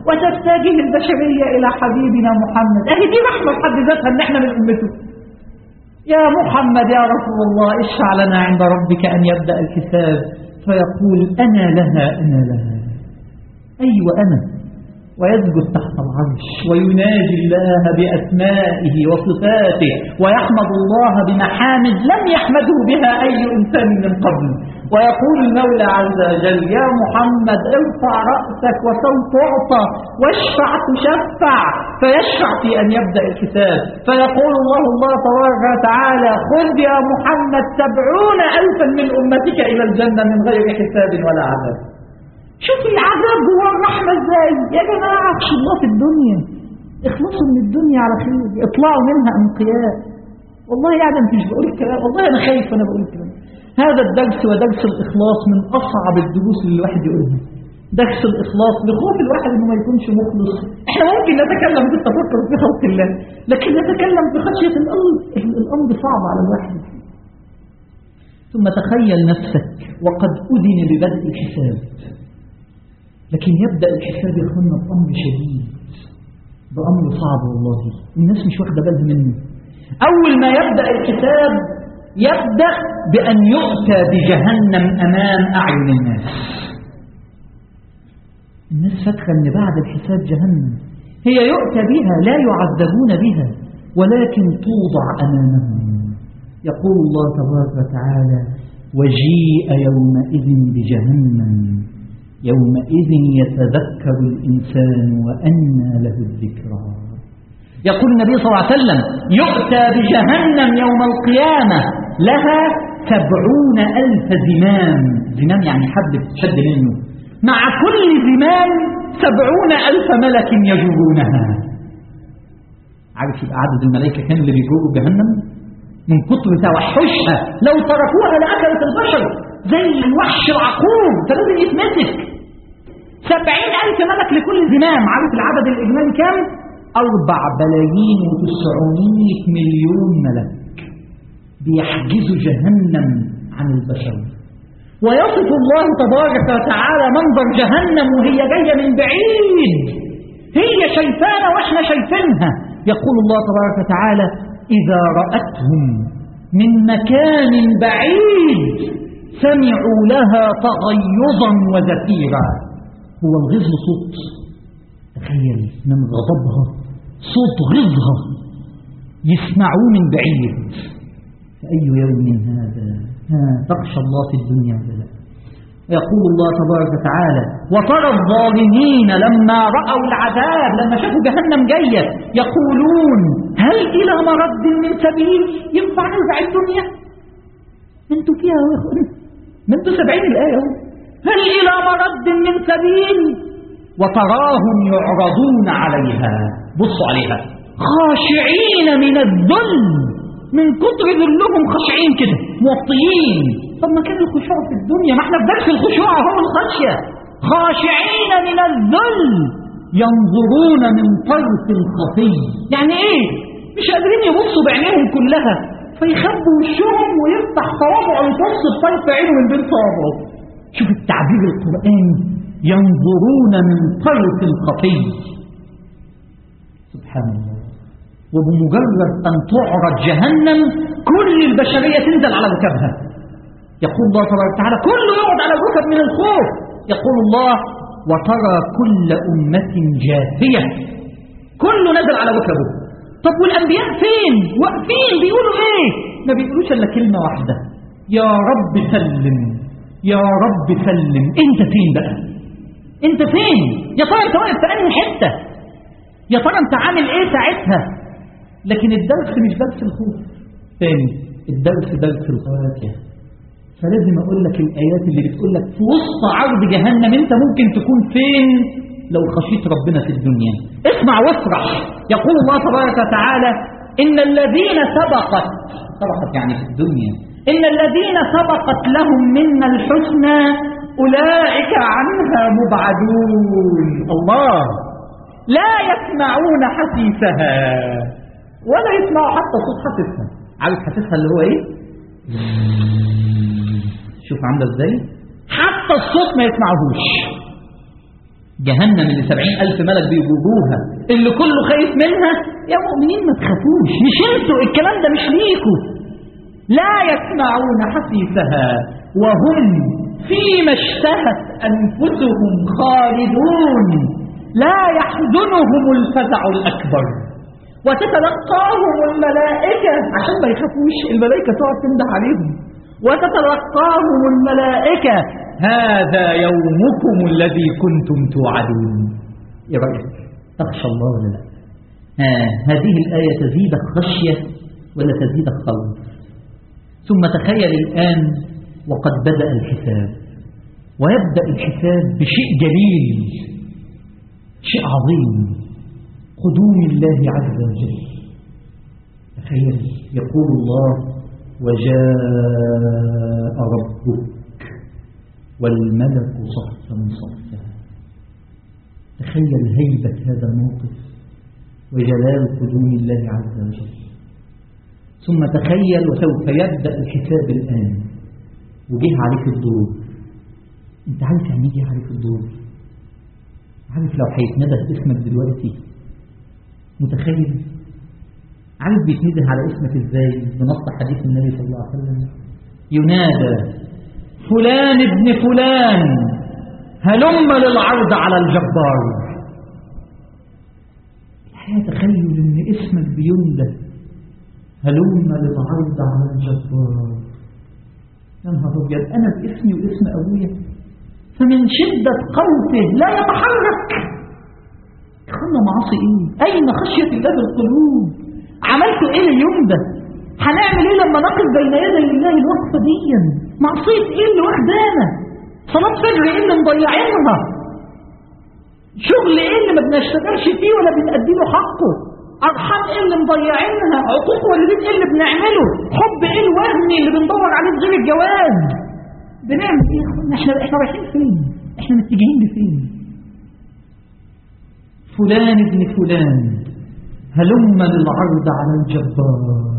وتتجه البشرية إلى حبيبنا محمد أهي دي رحمة في حد ذاتها إن إحنا من أمته يا محمد يا رسول الله اشفع لنا عند ربك أن يبدأ الحساب فيقول أنا لها أنا لها أيوة أنا ويسجد تحت العرش ويناجي الله بأسمائه وصفاته ويحمد الله بمحامد لم يحمده بها أي إنسان من قبل ويقول المولى عز وجل يا محمد ارفع رأسك وسوف تعطى واشفع تشفع فيشفع في أن يبدأ الحساب فيقول الله الله تبارك وتعالى خذ يا محمد سبعون ألفا من أمتك إلى الجنة من غير حساب ولا عذاب شوف العذاب جوه الرحمة ازاي يا جماعة عطش الله في الدنيا اخلصوا من الدنيا على خير اطلعوا منها انقياء والله يعني مش بقول الكلام والله انا خايف وانا بقول الكلام هذا الدرس ودرس الاخلاص من اصعب الدروس اللي الواحد يقولها درس الاخلاص لخوف الواحد انه ما يكونش مخلص احنا ممكن نتكلم في التفكر في خلق الله لكن نتكلم في خشية الامر الامر صعب على الواحد ثم تخيل نفسك وقد أذن ببدء الحساب لكن يبدأ الحساب يا اخوانا بأمر شديد بأمر صعب والله الناس مش واخدة بالها منه أول ما يبدأ الحساب يبدأ بأن يؤتى بجهنم أمام أعين الناس الناس فاكرة أن بعد الحساب جهنم هي يؤتى بها لا يعذبون بها ولكن توضع أمامهم يقول الله تبارك وتعالى وجيء يومئذ بجهنم يومئذ يتذكر الإنسان وأنى له الذكرى يقول النبي صلى الله عليه وسلم يؤتى بجهنم يوم القيامة لها سبعون ألف زمام زمام يعني حبل تشد منه مع كل زمام سبعون ألف ملك يجرونها عارف يبقى عدد الملائكة كام اللي بيجروا جهنم من كتر توحشها لو تركوها لأكلت البشر زي الوحش العقور فلازم يتمسك سبعين ألف ملك لكل زمام عارف العدد الإجمالي كام؟ أربع بلايين وتسعمية مليون ملك بيحجزوا جهنم عن البشر ويصف الله تبارك وتعالى منظر جهنم وهي جاية من بعيد هي شايفانا واحنا شايفينها يقول الله تبارك وتعالى إذا رأتهم من مكان بعيد سمعوا لها تغيظا وزفيرا هو الغيظ صوت تخيل من غضبها صوت غيظها يسمعوه من بعيد فأي يوم هذا ها تخشى الله في الدنيا ولا لا يقول الله تبارك وتعالى وترى الظالمين لما رأوا العذاب لما شافوا جهنم جاية يقولون هل إلى مرد من سبيل ينفع نرجع الدنيا انتوا فيها يا اخوان ما انتوا سبعين الآية هل إلى مرد من سبيل وتراهم يعرضون عليها بصوا عليها خاشعين من الذل من كتر ذلهم خاشعين كده موطيين طب ما كان الخشوع في الدنيا ما احنا في درس الخشوع هو الخشية خاشعين من الذل ينظرون من طرف خفي يعني ايه مش قادرين يبصوا بعينيهم كلها فيخبوا وشهم ويفتح صوابعه يبص بطرف عينه من بين صوابعه شوف التعبير القرآني ينظرون من طرف خفي سبحان الله وبمجرد أن تعرض جهنم كل البشرية تنزل على ركبها يقول الله تبارك وتعالى كله يقعد على الركب من الخوف يقول الله وترى كل أمة جاثية كله نزل على ركبه طب والأنبياء فين واقفين بيقولوا ايه ما بيقولوش إلا كلمة واحدة يا رب سلم يا رب سلم انت فين بقى انت فين يا ترى انت واقف في انهي حته يا ترى انت عامل ايه ساعتها لكن الدرس مش درس الخوف تاني الدرس درس الفواكه فلازم اقول لك الايات اللي بتقول لك في وسط عرض جهنم انت ممكن تكون فين لو خشيت ربنا في الدنيا اسمع وافرح يقول الله تبارك وتعالى ان الذين سبقت سبقت يعني في الدنيا ان الذين سبقت لهم منا الحسنى اولئك عنها مبعدون الله لا يسمعون حسيسها ولا يسمعوا حتى صوت حسيسها عارف حسيسها اللي هو ايه شوف عامله ازاي حتى الصوت ما يسمعهوش جهنم اللي سبعين ألف ملك بيجوبوها اللي كله خايف منها يا مؤمنين ما تخافوش مش انتوا الكلام ده مش ليكوا لا يسمعون حسيسها وهم فيما اشتهت أنفسهم خالدون لا يحزنهم الفزع الأكبر وتتلقاهم الملائكة عشان ما يخافوش الملائكة تقعد تنده عليهم وتتلقاهم الملائكة هذا يومكم الذي كنتم توعدون ايه رأيك تخشى الله ولا لا آه هذه الآية تزيدك خشية ولا تزيدك خوف ثم تخيل الآن وقد بدأ الحساب ويبدأ الحساب بشيء جليل شيء عظيم قدوم الله عز وجل تخيل يقول الله وجاء ربك والملك صفا صفا تخيل هيبة هذا الموقف وجلال قدوم الله عز وجل ثم تخيل وسوف يبدأ الحساب الآن وجه عليك الدور انت عارف يعني يجي عليك الدور عارف لو هيتندى اسمك دلوقتي متخيل عارف بيتنده على اسمك ازاي بنص حديث النبي صلى الله عليه وسلم ينادى فلان ابن فلان هلم للعرض على الجبار الحقيقة تخيل ان اسمك بينده هلم للعرض على الجبار يا نهار ابيض انا باسمي واسم ابويا فمن شدة خوفه لا يتحرك اخوانا معاصي ايه اين خشية الله بالقلوب عملتوا ايه اليوم ده هنعمل ايه لما نقف بين يدي الله الوقفة دي معصية ايه اللي واخدانا صلاة فجر ايه اللي مضيعينها شغل ايه اللي ما بنشتغلش فيه ولا بنأدي له حقه ارحام ايه اللي مضيعينها عقوق والدين ايه اللي بنعمله حب ايه الوهمي اللي بندور عليه غير الجواز بنعمل ايه يا اخوانا احنا احنا رايحين فين احنا متجهين لفين فلان ابن فلان هلم للعرض على الجبار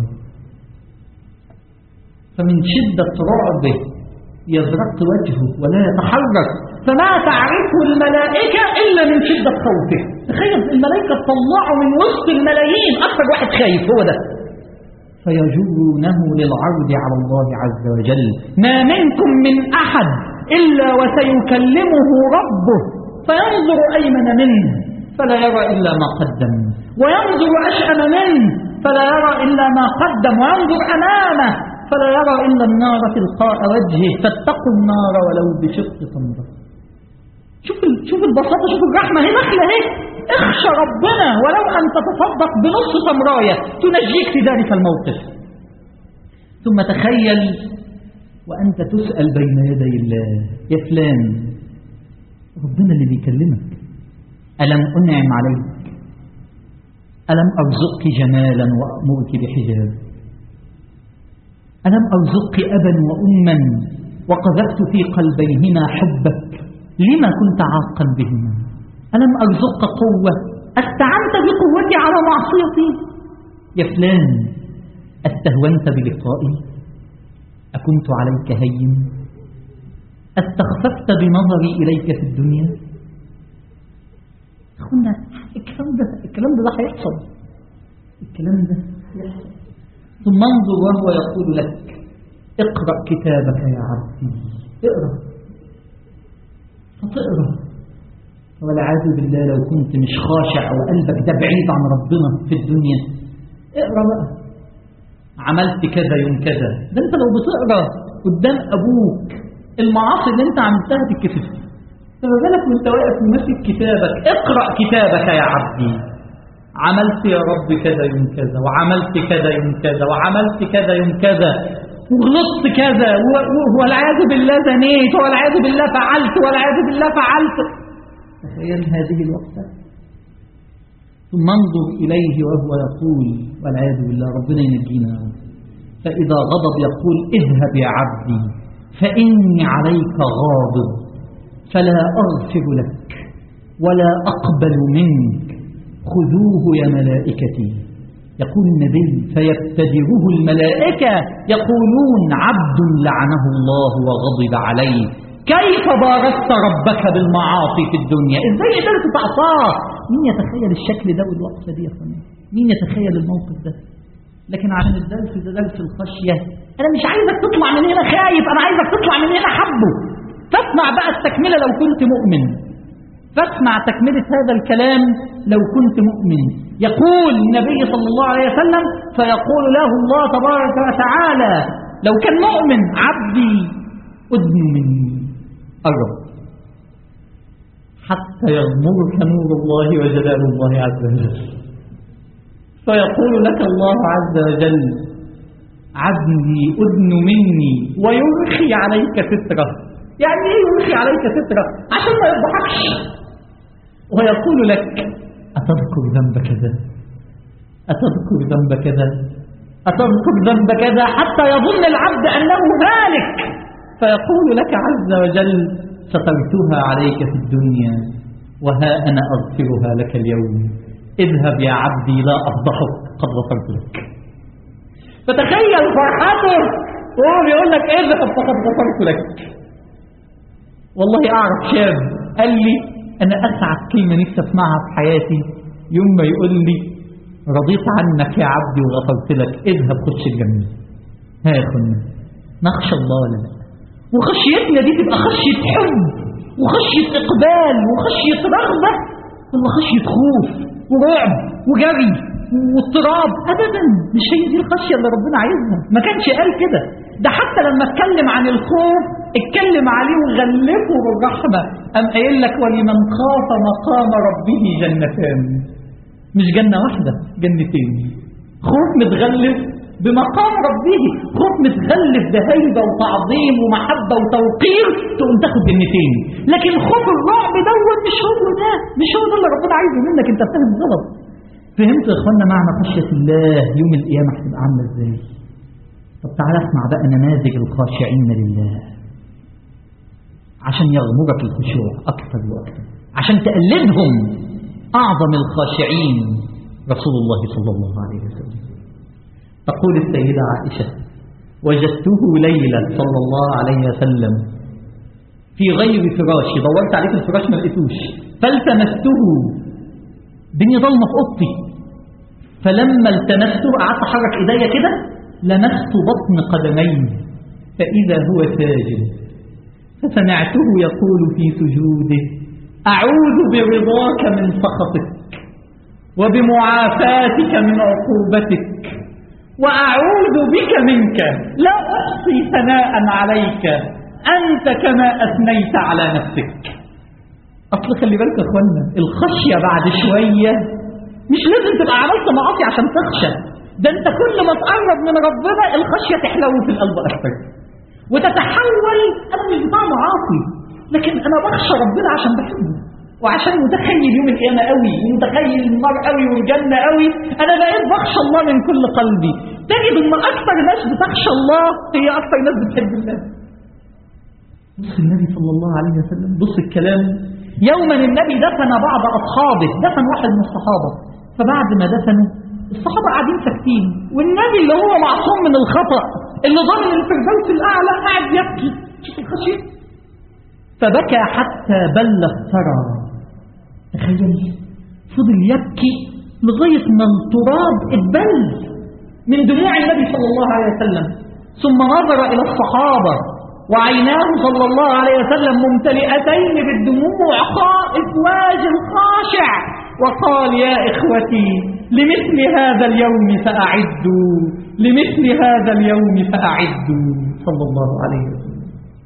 فمن شدة رعبه يزرق وجهه ولا يتحرك فما تعرفه الملائكة إلا من شدة خوفه تخيل الملائكة طلعوا من وسط الملايين أكثر واحد خايف هو ده فيجرونه للعرض على الله عز وجل ما منكم من أحد إلا وسيكلمه ربه فينظر أيمن منه فلا يرى إلا ما قدم وينظر أشأم منه فلا يرى إلا ما قدم وينظر أمامه فلا يرى إلا النار تلقاء وجهه فاتقوا النار ولو بشق تمرة شوف ال... شوف البساطة شوف الرحمة هي داخلة اهي اخشى ربنا ولو أن تتصدق بنص تمراية تنجيك في ذلك الموقف ثم تخيل وأنت تسأل بين يدي الله يا فلان ربنا اللي بيكلمك ألم أنعم عليك ألم أرزقك جمالا وأمرك بحجاب ألم أرزقك أبا وأما وقذفت في قلبيهما حبك لما كنت عاقا بهما ألم أرزقك قوة استعنت بقوتي على معصيتي يا فلان استهونت بلقائي أكنت عليك هين استخففت بنظري إليك في الدنيا أخونا الكلام ده الكلام ده هيحصل الكلام ده هيحصل ثم انظر وهو يقول لك اقرأ كتابك يا عبدي اقرأ فتقرأ والعياذ بالله لو كنت مش خاشع وقلبك ده بعيد عن ربنا في الدنيا اقرأ بقى عملت كذا يوم كذا ده انت لو بتقرأ قدام أبوك المعاصي اللي انت عملتها تتكسف فما بالك وانت واقف وماسك كتابك اقرأ كتابك يا عبدي عملت يا رب كذا يوم كذا وعملت كذا يوم كذا وعملت كذا يوم كذا وغلطت كذا والعياذ بالله زنيت والعياذ بالله فعلت والعياذ بالله فعلت تخيل هذه الوقفة ثم انظر إليه وهو يقول والعياذ بالله ربنا ينجينا فإذا غضب يقول اذهب يا عبدي فإني عليك غاضب فلا أغفر لك ولا أقبل منك خذوه يا ملائكتي يقول النبي فيبتدره الملائكة يقولون عبد لعنه الله وغضب عليه كيف بارزت ربك بالمعاصي في الدنيا ازاي قدرت تعصاه مين يتخيل الشكل ده والوقفه دي يا فندم مين يتخيل الموقف ده لكن عشان الدرس ده درس الخشيه انا مش عايزك تطلع من هنا خايف انا عايزك تطلع من هنا حبه فاسمع بقى التكمله لو كنت مؤمن فاسمع تكمله هذا الكلام لو كنت مؤمن يقول النبي صلى الله عليه وسلم فيقول له الله تبارك وتعالى لو كان مؤمن عبدي أدن مني قرب حتى يغمرك نور الله وجلال الله عز وجل فيقول لك الله عز وجل عبدي أدن مني ويرخي عليك ستره يعني ايه يرخي عليك ستره عشان ما يضحكش ويقول لك أتذكر ذنب كذا أتذكر ذنب كذا أتذكر ذنب كذا حتى يظن العبد أنه هالك فيقول لك عز وجل سترتها عليك في الدنيا وها أنا أغفرها لك اليوم اذهب يا عبدي لا أفضحك قد غفرت لك فتخيل فرحته وهو بيقول لك اذهب فقد غفرت لك والله أعرف شاب قال لي أنا أسعد كلمة نفسي أسمعها في حياتي يوم ما يقول لي رضيت عنك يا عبدي وغفرت لك اذهب خش الجنة ها يا اخوانا نخشى الله ولا لا وخشيتنا دي تبقى خشية حب وخشية إقبال وخشية رغبة ولا خشية خوف ورعب وجري واضطراب أبدا مش هي دي الخشية اللي ربنا عايزها ما كانش قال كده ده حتى لما اتكلم عن الخوف اتكلم عليه وغلفه بالرحمة أم قايل لك ولمن خاف مقام ربه جنتان مش جنة واحدة جنتين خوف متغلف بمقام ربه خوف متغلف بهيبة وتعظيم ومحبة وتوقير تقوم تاخد جنتين لكن خوف الرعب دوت مش هو ده مش هو ده اللي ربنا عايزه منك انت فاهم غلط فهمت يا اخوانا معنى خشية الله يوم القيامة هتبقى عاملة ازاي طب تعالى اسمع بقى نماذج الخاشعين لله عشان يغمرك الخشوع أكثر وأكثر عشان تقلدهم أعظم الخاشعين رسول الله صلى الله عليه وسلم تقول السيدة عائشة وجدته ليلة صلى الله عليه وسلم في غير فراشي دورت عليه في الفراش ما لقيتوش فالتمسته الدنيا ضلمة في أوضتي فلما التمسته قعدت أحرك إيديا كده لمست بطن قدميه فإذا هو ساجد فسمعته يقول في سجوده أعوذ برضاك من سخطك وبمعافاتك من عقوبتك وأعوذ بك منك لا أحصي ثناء عليك أنت كما أثنيت على نفسك أصل خلي بالك يا أخوانا الخشية بعد شوية مش لازم تبقى عملت معاصي عشان تخشى ده أنت كل ما تقرب من ربنا الخشية تحلو في القلب أكثر وتتحول أنا مش بتاع معاصي لكن أنا بخشى ربنا عشان بحبه وعشان متخيل يوم القيامة قوي ومتخيل النار قوي والجنة قوي أنا بقيت بخشى الله من كل قلبي تجد أن أكثر ناس بتخشى الله هي أكثر ناس بتحب الله بص النبي صلى الله عليه وسلم بص الكلام يوما النبي دفن بعض أصحابه دفن واحد من الصحابة فبعد ما دفنوا الصحابة قاعدين ساكتين والنبي اللي هو معصوم من الخطأ اللي ضامن الفردوس الأعلى قاعد يبكي شوف الخشية فبكى حتى بل الثرى تخيل فضل يبكي لغاية ما التراب اتبل من دموع النبي صلى الله عليه وسلم ثم نظر إلى الصحابة وعيناه صلى الله عليه وسلم ممتلئتين بالدموع خائف واجل خاشع وقال يا إخوتي لمثل هذا اليوم فأعدوا لمثل هذا اليوم فأعدوا صلى الله عليه وسلم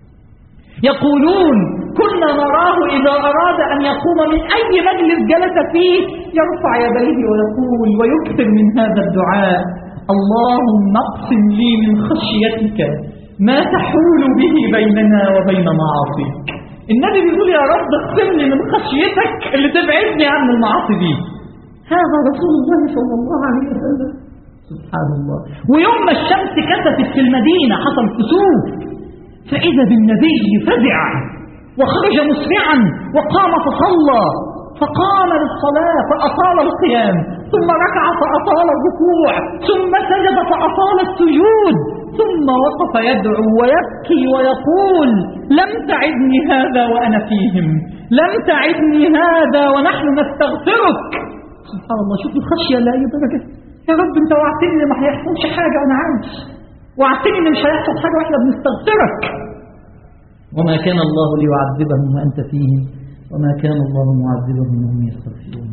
يقولون كنا نراه إذا أراد أن يقوم من أي مجلس جلس فيه يرفع يديه ويقول ويكثر من هذا الدعاء اللهم اقسم لي من خشيتك ما تحول به بيننا وبين معاصيك النبي بيقول يا رب اقسم لي من خشيتك اللي تبعدني عن المعاصي دي هذا رسول الله صلى الله عليه وسلم سبحان الله ويوم ما الشمس كسفت في المدينة حصل كسوف فإذا بالنبي فزع وخرج مسرعا وقام فصلى فقام للصلاة فأطال القيام ثم ركع فأطال الركوع ثم سجد فأطال السجود ثم وقف يدعو ويبكي ويقول لم تعدني هذا وأنا فيهم لم تعدني هذا ونحن نستغفرك سبحان الله شوف الخشية لأي درجة يا رب انت وعدتني ما هيحصلش حاجة وانا عارف وعدتني ان مش هيحصل حاجة واحنا بنستغفرك وما كان الله ليعذبهم وانت فيهم وما كان الله معذبهم وهم يستغفرون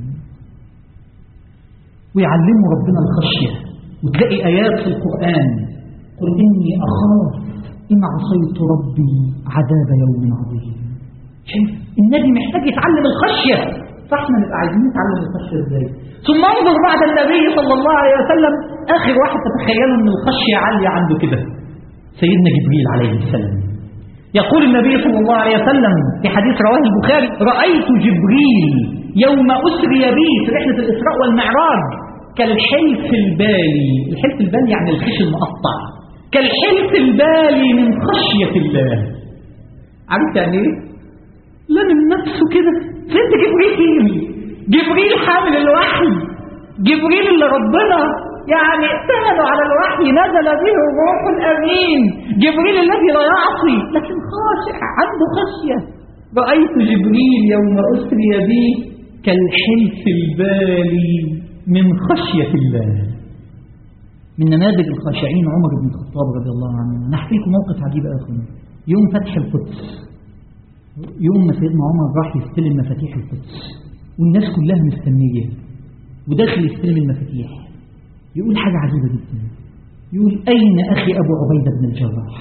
ويعلموا ربنا الخشية وتلاقي آيات في القرآن قل إني أخاف إن عصيت ربي عذاب يوم عظيم شايف النبي محتاج يتعلم الخشية فاحنا نبقى عايزين نتعلم الخشية ازاي ثم انظر بعد النبي صلى الله عليه وسلم آخر واحد تتخيلوا ان الخشية عالية عنده كده سيدنا جبريل عليه السلام يقول النبي صلى الله عليه وسلم في حديث رواه البخاري رأيت جبريل يوم أسري بي في رحلة الإسراء والمعراج كالحلف البالي الحلف البالي يعني الخش المقطع كالحلف البالي من خشية الله عارف يعني ايه؟ لمن نفسه كده فين جبريل جبريل حامل الوحي جبريل اللي ربنا يعني اتهموا على الوحي نزل به الروح الأمين جبريل الذي لا يعصي لكن خاشع عنده خشية رأيت جبريل يوم أسري بي كالحلف البالي من خشية الله من نماذج الخاشعين عمر بن الخطاب رضي الله عنه نحكي لكم موقف عجيب أخونا يوم فتح القدس يوم ما سيدنا عمر راح يستلم مفاتيح القدس والناس كلها مستنية وداخل يستلم المفاتيح يقول حاجة عجيبة جدا يقول أين أخي أبو عبيدة بن الجراح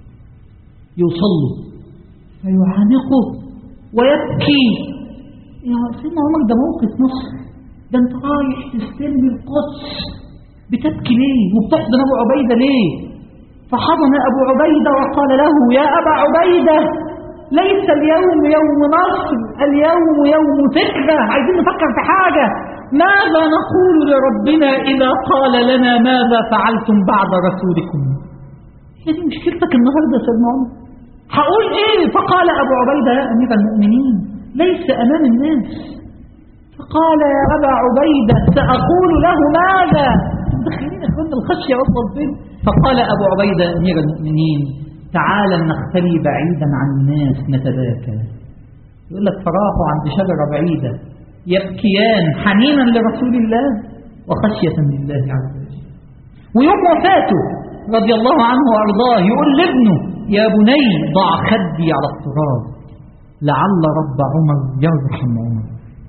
يوصل له فيعانقه ويبكي يا سيدنا عمر ده موقف نصر ده انت رايح تستلم القدس بتبكي ليه وبتحضن أبو عبيدة ليه فحضن أبو عبيدة وقال له يا أبا عبيدة ليس اليوم يوم نصر اليوم يوم ذكرى عايزين نفكر في حاجة ماذا نقول لربنا إذا قال لنا ماذا فعلتم بعد رسولكم هي دي مشكلتك النهاردة يا سيدنا عمر هقول ايه فقال أبو عبيدة يا أمير المؤمنين ليس أمام الناس فقال يا أبا عبيدة سأقول له ماذا دخلين أخوانا الخشية وصل فين فقال أبو عبيدة أمير المؤمنين تعالى نختلي بعيدا عن الناس نتباكى يقول لك فراحوا عند شجرة بعيدة يبكيان حنينا لرسول الله وخشية لله عز وجل ويوم وفاته رضي الله عنه وأرضاه يقول لابنه يا بني ضع خدي على التراب لعل رب عمر يرحم عمر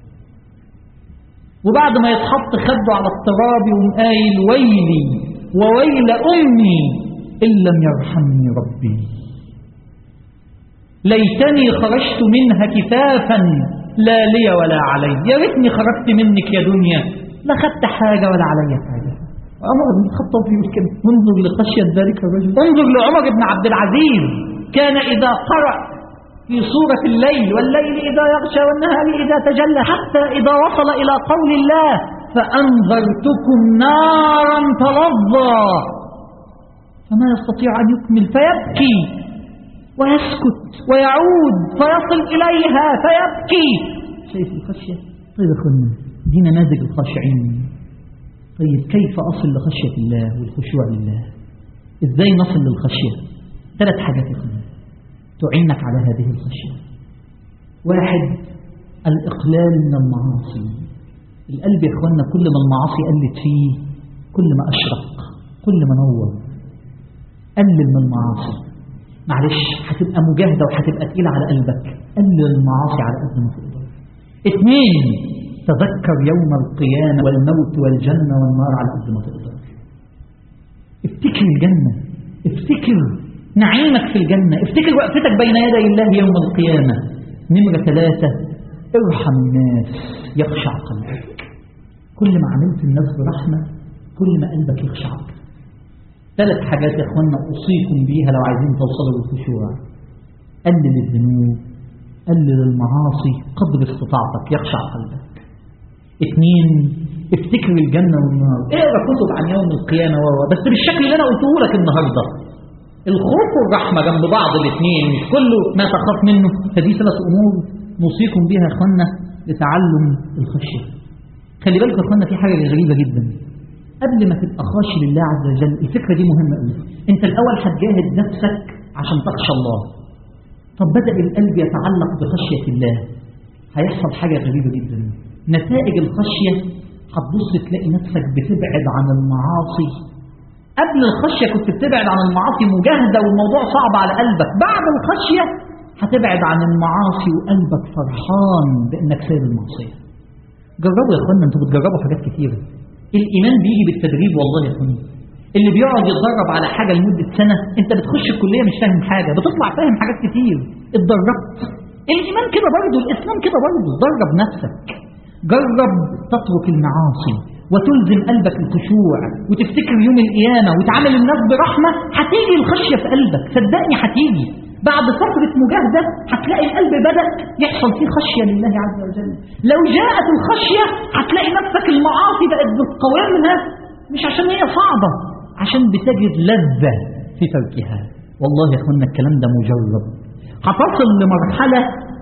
وبعد ما يتحط خده على التراب يقوم قايل ويلي وويل أمي إن لم يرحمني ربي ليتني خرجت منها كفافا لا لي ولا علي يا ريتني خرجت منك يا دنيا لا خدت حاجة ولا علي حاجة عمر بن الخطاب يقول كده انظر لخشية ذلك الرجل انظر لعمر بن عبد العزيز كان إذا قرأ في سورة الليل والليل إذا يغشى والنهار إذا تجلى حتى إذا وصل إلى قول الله فأنذرتكم نارا تلظى فما يستطيع أن يكمل فيبكي ويسكت ويعود فيصل إليها فيبكي شايف الخشية طيب يا أخوانا دي نماذج الخاشعين طيب كيف أصل لخشية الله والخشوع لله إزاي نصل للخشية ثلاث حاجات يا أخوانا تعينك على هذه الخشية واحد الإقلال من المعاصي القلب يا إخوانا كل ما المعاصي قلت فيه كل ما أشرق كل ما نور قلل من المعاصي معلش هتبقى مجاهدة وهتبقى تقيلة على قلبك قلل المعاصي على قد ما تقدر اثنين تذكر يوم القيامة والموت والجنة والنار على قد ما تقدر افتكر الجنة افتكر نعيمك في الجنة افتكر وقفتك بين يدي الله يوم القيامة نمرة ثلاثة ارحم الناس يخشع قلبك كل ما عملت الناس برحمة كل ما قلبك يخشع أكثر ثلاث حاجات يا اخوانا اوصيكم بيها لو عايزين توصلوا للخشوع قلل الذنوب قلل المعاصي قدر استطاعتك يخشع قلبك اثنين افتكر الجنة والنار اقرا كتب عن يوم القيامة و بس بالشكل اللي انا قلته لك النهارده الخوف والرحمة جنب بعض الاثنين مش كله ما تخاف منه فدي ثلاث امور نوصيكم بها يا اخوانا لتعلم الخشية خلي بالكم يا اخوانا في حاجة غريبة جدا قبل ما تبقى خاشي لله عز وجل الفكرة دي مهمة قوي انت الأول هتجاهد نفسك عشان تخشى الله طب بدأ القلب يتعلق بخشية الله هيحصل حاجة غريبة جدا نتائج الخشية هتبص تلاقي نفسك بتبعد عن المعاصي قبل الخشية كنت بتبعد عن المعاصي مجاهدة والموضوع صعب على قلبك بعد الخشية هتبعد عن المعاصي وقلبك فرحان بأنك سايب المعصية جربوا يا اخوانا انتوا بتجربوا حاجات كتيرة الإيمان بيجي بالتدريب والله يا اخوانا اللي بيقعد يتدرب على حاجة لمدة سنة انت بتخش الكلية مش فاهم حاجة بتطلع فاهم حاجات كتير اتدربت الإيمان كده برضه الإسلام كده برضه درب نفسك جرب تترك المعاصي وتلزم قلبك الخشوع وتفتكر يوم القيامة وتعامل الناس برحمة هتيجي الخشية في قلبك صدقني هتيجي بعد فترة مجاهدة هتلاقي القلب بدأ يحصل فيه خشية لله عز وجل لو جاءت الخشية هتلاقي نفسك المعاصي بقت بتقاومها مش عشان هي صعبة عشان بتجد لذة في تركها والله يا اخوانا الكلام ده مجرب هتصل لمرحلة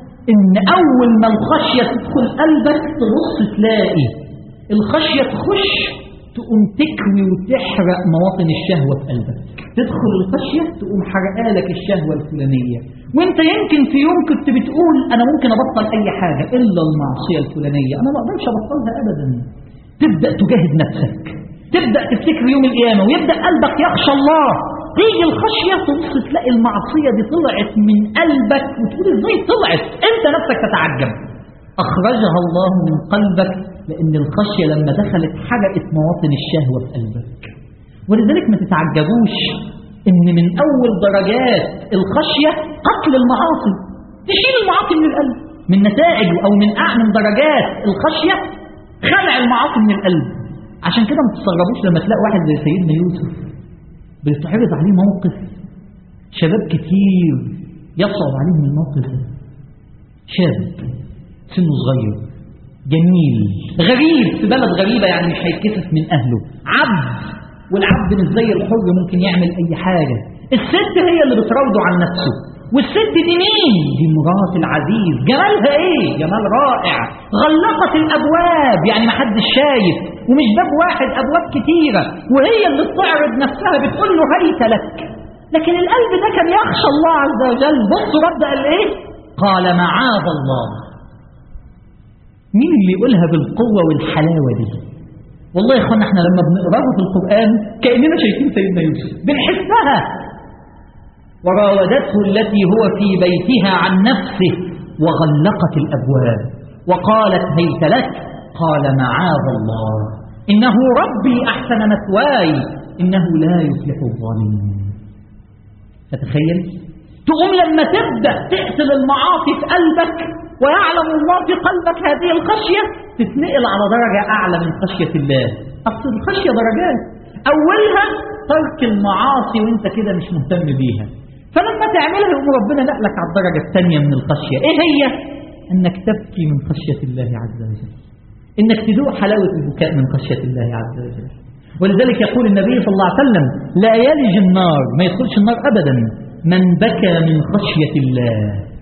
ان اول ما الخشية تدخل قلبك تبص تلاقي الخشية تخش تقوم تكوي وتحرق مواطن الشهوة في قلبك تدخل الخشية تقوم حرقالك الشهوة الفلانية وانت يمكن في يوم كنت بتقول انا ممكن ابطل اي حاجة الا المعصية الفلانية انا ما اقدرش ابطلها ابدا تبدأ تجاهد نفسك تبدأ تفتكر يوم القيامة ويبدأ قلبك يخشى الله تيجي الخشية تبص تلاقي المعصية دي طلعت من قلبك وتقول ازاي طلعت انت نفسك تتعجب اخرجها الله من قلبك لان الخشية لما دخلت حرقت مواطن الشهوة في قلبك ولذلك ما تتعجبوش ان من اول درجات الخشية قتل المعاصي تشيل المعاصي من القلب من نتائج او من اعلى درجات الخشية خلع المعاصي من القلب عشان كده ما تستغربوش لما تلاقي واحد زي سيدنا يوسف بيتعرض عليه موقف شباب كتير يصعب عليهم الموقف ده شاب سنه صغير جميل غريب في بلد غريبة يعني مش هيتكسف من أهله عبد والعبد مش زي الحر ممكن يعمل أي حاجة الست هي اللي بتراوده عن نفسه والست دي مين؟ دي مرات العزيز جمالها ايه؟ جمال رائع غلقت الأبواب يعني ما حدش شايف ومش باب واحد أبواب كتيرة وهي اللي بتعرض نفسها بتقول له هيت لك لكن القلب ده كان يخشى الله عز وجل بصوا رد قال ايه؟ قال معاذ الله مين اللي يقولها بالقوة والحلاوة دي والله يا اخوانا احنا لما بنقراها في القرآن كأننا شايفين سيدنا يوسف بنحسها وراودته التي هو في بيتها عن نفسه وغلقت الأبواب وقالت هيت لك قال معاذ الله إنه ربي أحسن مثواي إنه لا يفلح الظالمين فتخيل تقوم لما تبدأ تقتل المعاصي في قلبك ويعلم الله في قلبك هذه الخشية تتنقل على درجة أعلى من خشية الله أصل الخشية درجات أولها ترك المعاصي وانت كده مش مهتم بيها فلما تعملها يقوم ربنا نقلك على الدرجة الثانية من الخشية ايه هي؟ انك تبكي من خشية الله عز وجل انك تذوق حلاوة البكاء من خشية الله عز وجل ولذلك يقول النبي صلى الله عليه وسلم لا يلج النار ما يدخلش النار أبدا من بكى من خشية الله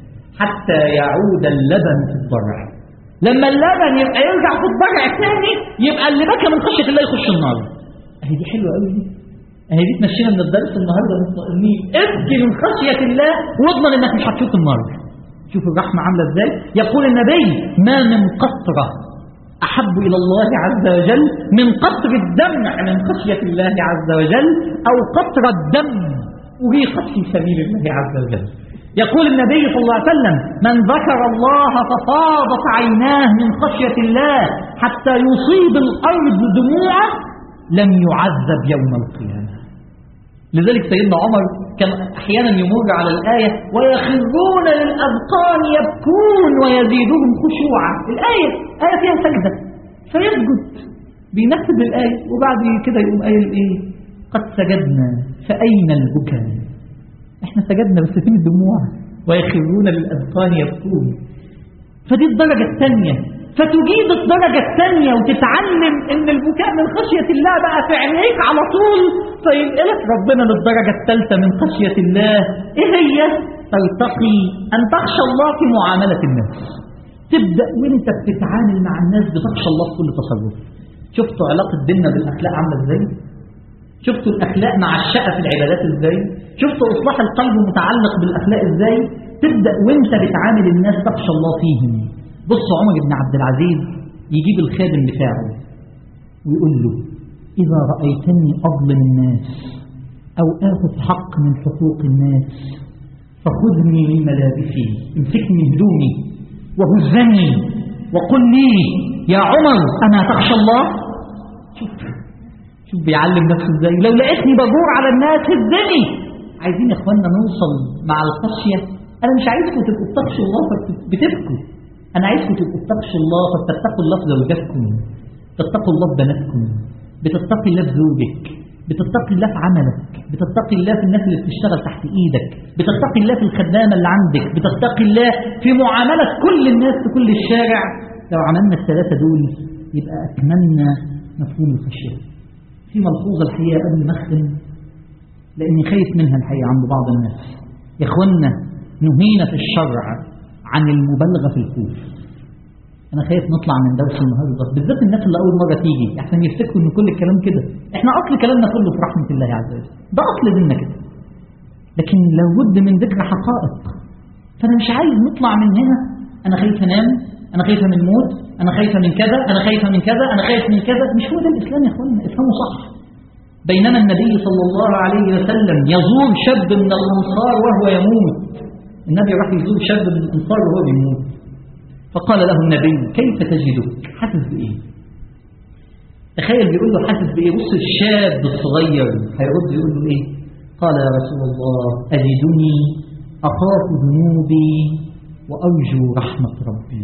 حتى يعود اللبن في الضرع لما اللبن يبقى يرجع في الضرع تاني يبقى اللي بكى من خشية الله يخش النار اهي دي حلوة قوي دي اهي دي تمشينا من الدرس النهارده مطمئنين ابكي من خشية الله واضمن انك مش هتشوف النار شوف الرحمة عاملة ازاي يقول النبي ما من قطرة أحب إلى الله عز وجل من قطر الدمع من خشية الله عز وجل أو قطر الدم أريقت في سبيل الله عز وجل يقول النبي صلى الله عليه وسلم من ذكر الله ففاضت عيناه من خشية الله حتى يصيب الأرض دموعه لم يعذب يوم القيامة لذلك سيدنا عمر كان أحيانا يمر على الآية ويخرون للأذقان يبكون ويزيدهم خشوعا الآية آية فيها سجدة فيسجد بينفذ الآية وبعد كده يقوم قايل إيه قد سجدنا فأين البكاء احنا سجدنا بس فين الدموع ويخرون للأذقان يبكون فدي الدرجة الثانية فتجيد الدرجة الثانية وتتعلم ان البكاء من خشية الله بقى في عينيك على طول فينقلك ربنا للدرجة الثالثة من خشية الله ايه هي ترتقي ان تخشى الله في معاملة الناس تبدأ وانت بتتعامل مع الناس بتخشى الله في كل تصرف شفتوا علاقة ديننا بالأخلاق عاملة إزاي شفتوا الأخلاق مع الشقة في العبادات إزاي شفتوا إصلاح القلب متعلق بالأخلاق إزاي تبدأ وانت بتعامل الناس تخشى الله فيهم بص عمر بن عبد العزيز يجيب الخادم بتاعه ويقول له إذا رأيتني أظلم الناس أو آخذ حق من حقوق الناس فخذني من ملابسي امسكني من هدومي وهزني وقل لي يا عمر أنا تخشى الله شوف شوف بيعلم نفسه ازاي لو لقيتني بجور على الناس هزني عايزين يا اخوانا نوصل مع الخشية أنا مش عايزكم تبقوا بتخشوا الله فبتبكوا أنا عايزكم تبقوا بتخشوا الله فبتتقوا الله في زوجاتكم تتقوا الله في بناتكم بتتقي الله في زوجك بتتقي الله في عملك بتتقي الله في الناس اللي بتشتغل تحت ايدك بتتقي الله في الخدامة اللي عندك بتتقي الله في معاملة كل الناس في كل الشارع لو عملنا الثلاثة دول يبقى أكملنا مفهوم الخشية في ملحوظة الحقيقة قبل ما أختم لأني خايف منها الحقيقة عند بعض الناس يا إخوانا نهينا في الشرع عن المبالغة في الخوف أنا خايف نطلع من درس النهاردة بالذات الناس اللي أول مرة تيجي عشان يفتكروا إن كل الكلام كده إحنا أصل كلامنا كله في رحمة الله عز وجل ده أصل ديننا كده لكن لابد من ذكر حقائق فأنا مش عايز نطلع من هنا أنا خايف أنام أنا خايفة من موت أنا خايفة من كذا أنا خايفة من كذا أنا خايف من كذا مش هو ده الإسلام يا أخوانا إسلامه صح بينما النبي صلى الله عليه وسلم يزور شاب من الأنصار وهو يموت النبي راح يزور شاب من الأنصار وهو بيموت فقال له النبي كيف تجدك حاسس بإيه تخيل بيقول له حاسس بإيه بص الشاب الصغير هيرد يقول له إيه قال يا رسول الله أجدني أخاف ذنوبي وأرجو رحمة ربي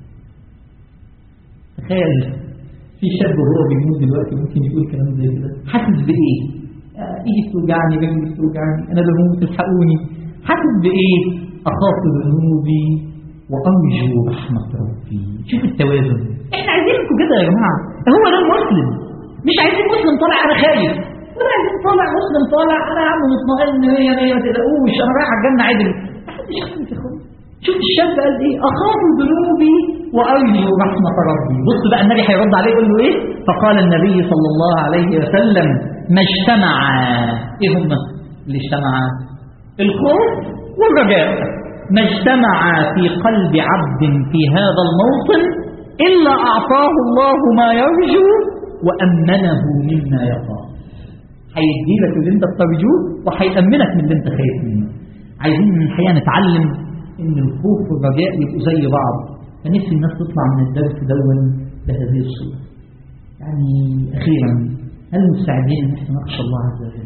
تخيل في شاب وهو بيموت دلوقتي ممكن يقول كلام زي كده حاسس بايه ايدي بتوجعني رجلي بتوجعني انا بموت الحقوني حاسس بايه اخاف ذنوبي وارجو رحمه ربي شوف التوازن احنا عايزينكم كده يا جماعه هو ده المسلم مش عايزين مسلم طالع انا خايف ولا عايزين طالع مسلم طالع انا يا عم مطمئن 100 100 ما تقلقوش انا رايح الجنه عدل محدش خايف يا اخويا شوف الشاب قال ايه اخاف ذنوبي وارجو رحمه ربي بص بقى النبي هيرد عليه يقول له ايه فقال النبي صلى الله عليه وسلم ما اجتمع ايه هم اللي اجتمع الخوف والرجاء ما اجتمع في قلب عبد في هذا الموطن الا اعطاه الله ما يرجو وامنه مما يخاف هيدي لك اللي انت بترجوه وهيامنك من اللي انت خايف منه عايزين من الحقيقه نتعلم ان الخوف والرجاء يبقوا زي بعض فنفسي الناس تطلع من الدرس دون بهذه الصورة يعني أخيرا هل مستعدين ان احنا نخشى الله عز وجل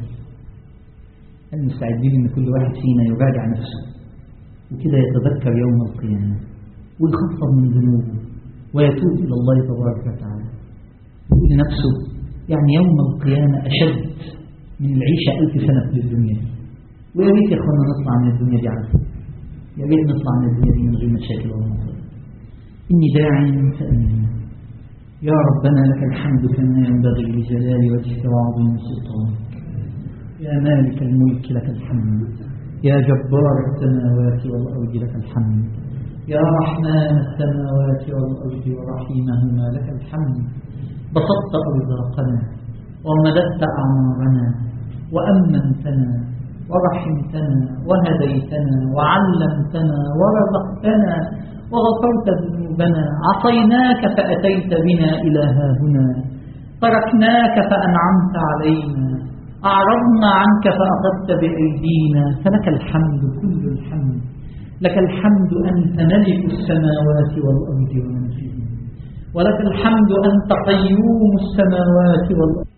هل مستعدين ان كل واحد فينا يراجع نفسه وكده يتذكر يوم القيامة ويخفض من ذنوبه ويتوب إلى الله تبارك وتعالى يقول لنفسه يعني يوم القيامة أشد من العيشة ألف سنة في الدنيا ويا ريت يا اخوانا نطلع من الدنيا دي على فكرة يا ريت نطلع من الدنيا دي من غير مشاكل ولا مصائب إني داع فأمين يا ربنا لك الحمد كما ينبغي لجلال وجهك وعظيم سلطانك يا مالك الملك لك الحمد يا جبار السماوات والأرض لك الحمد يا رحمن السماوات والأرض ورحيمهما لك الحمد بسطت أرزاقنا ومددت أعمارنا وأمنتنا ورحمتنا وهديتنا وعلمتنا ورزقتنا وغفرت ذنوبنا عصيناك فأتيت بنا إلى ها هنا تركناك فأنعمت علينا أعرضنا عنك فأخذت بأيدينا فلك الحمد كل الحمد لك الحمد أنت ملك السماوات والأرض ومن فيهن ولك الحمد أنت قيوم السماوات والأرض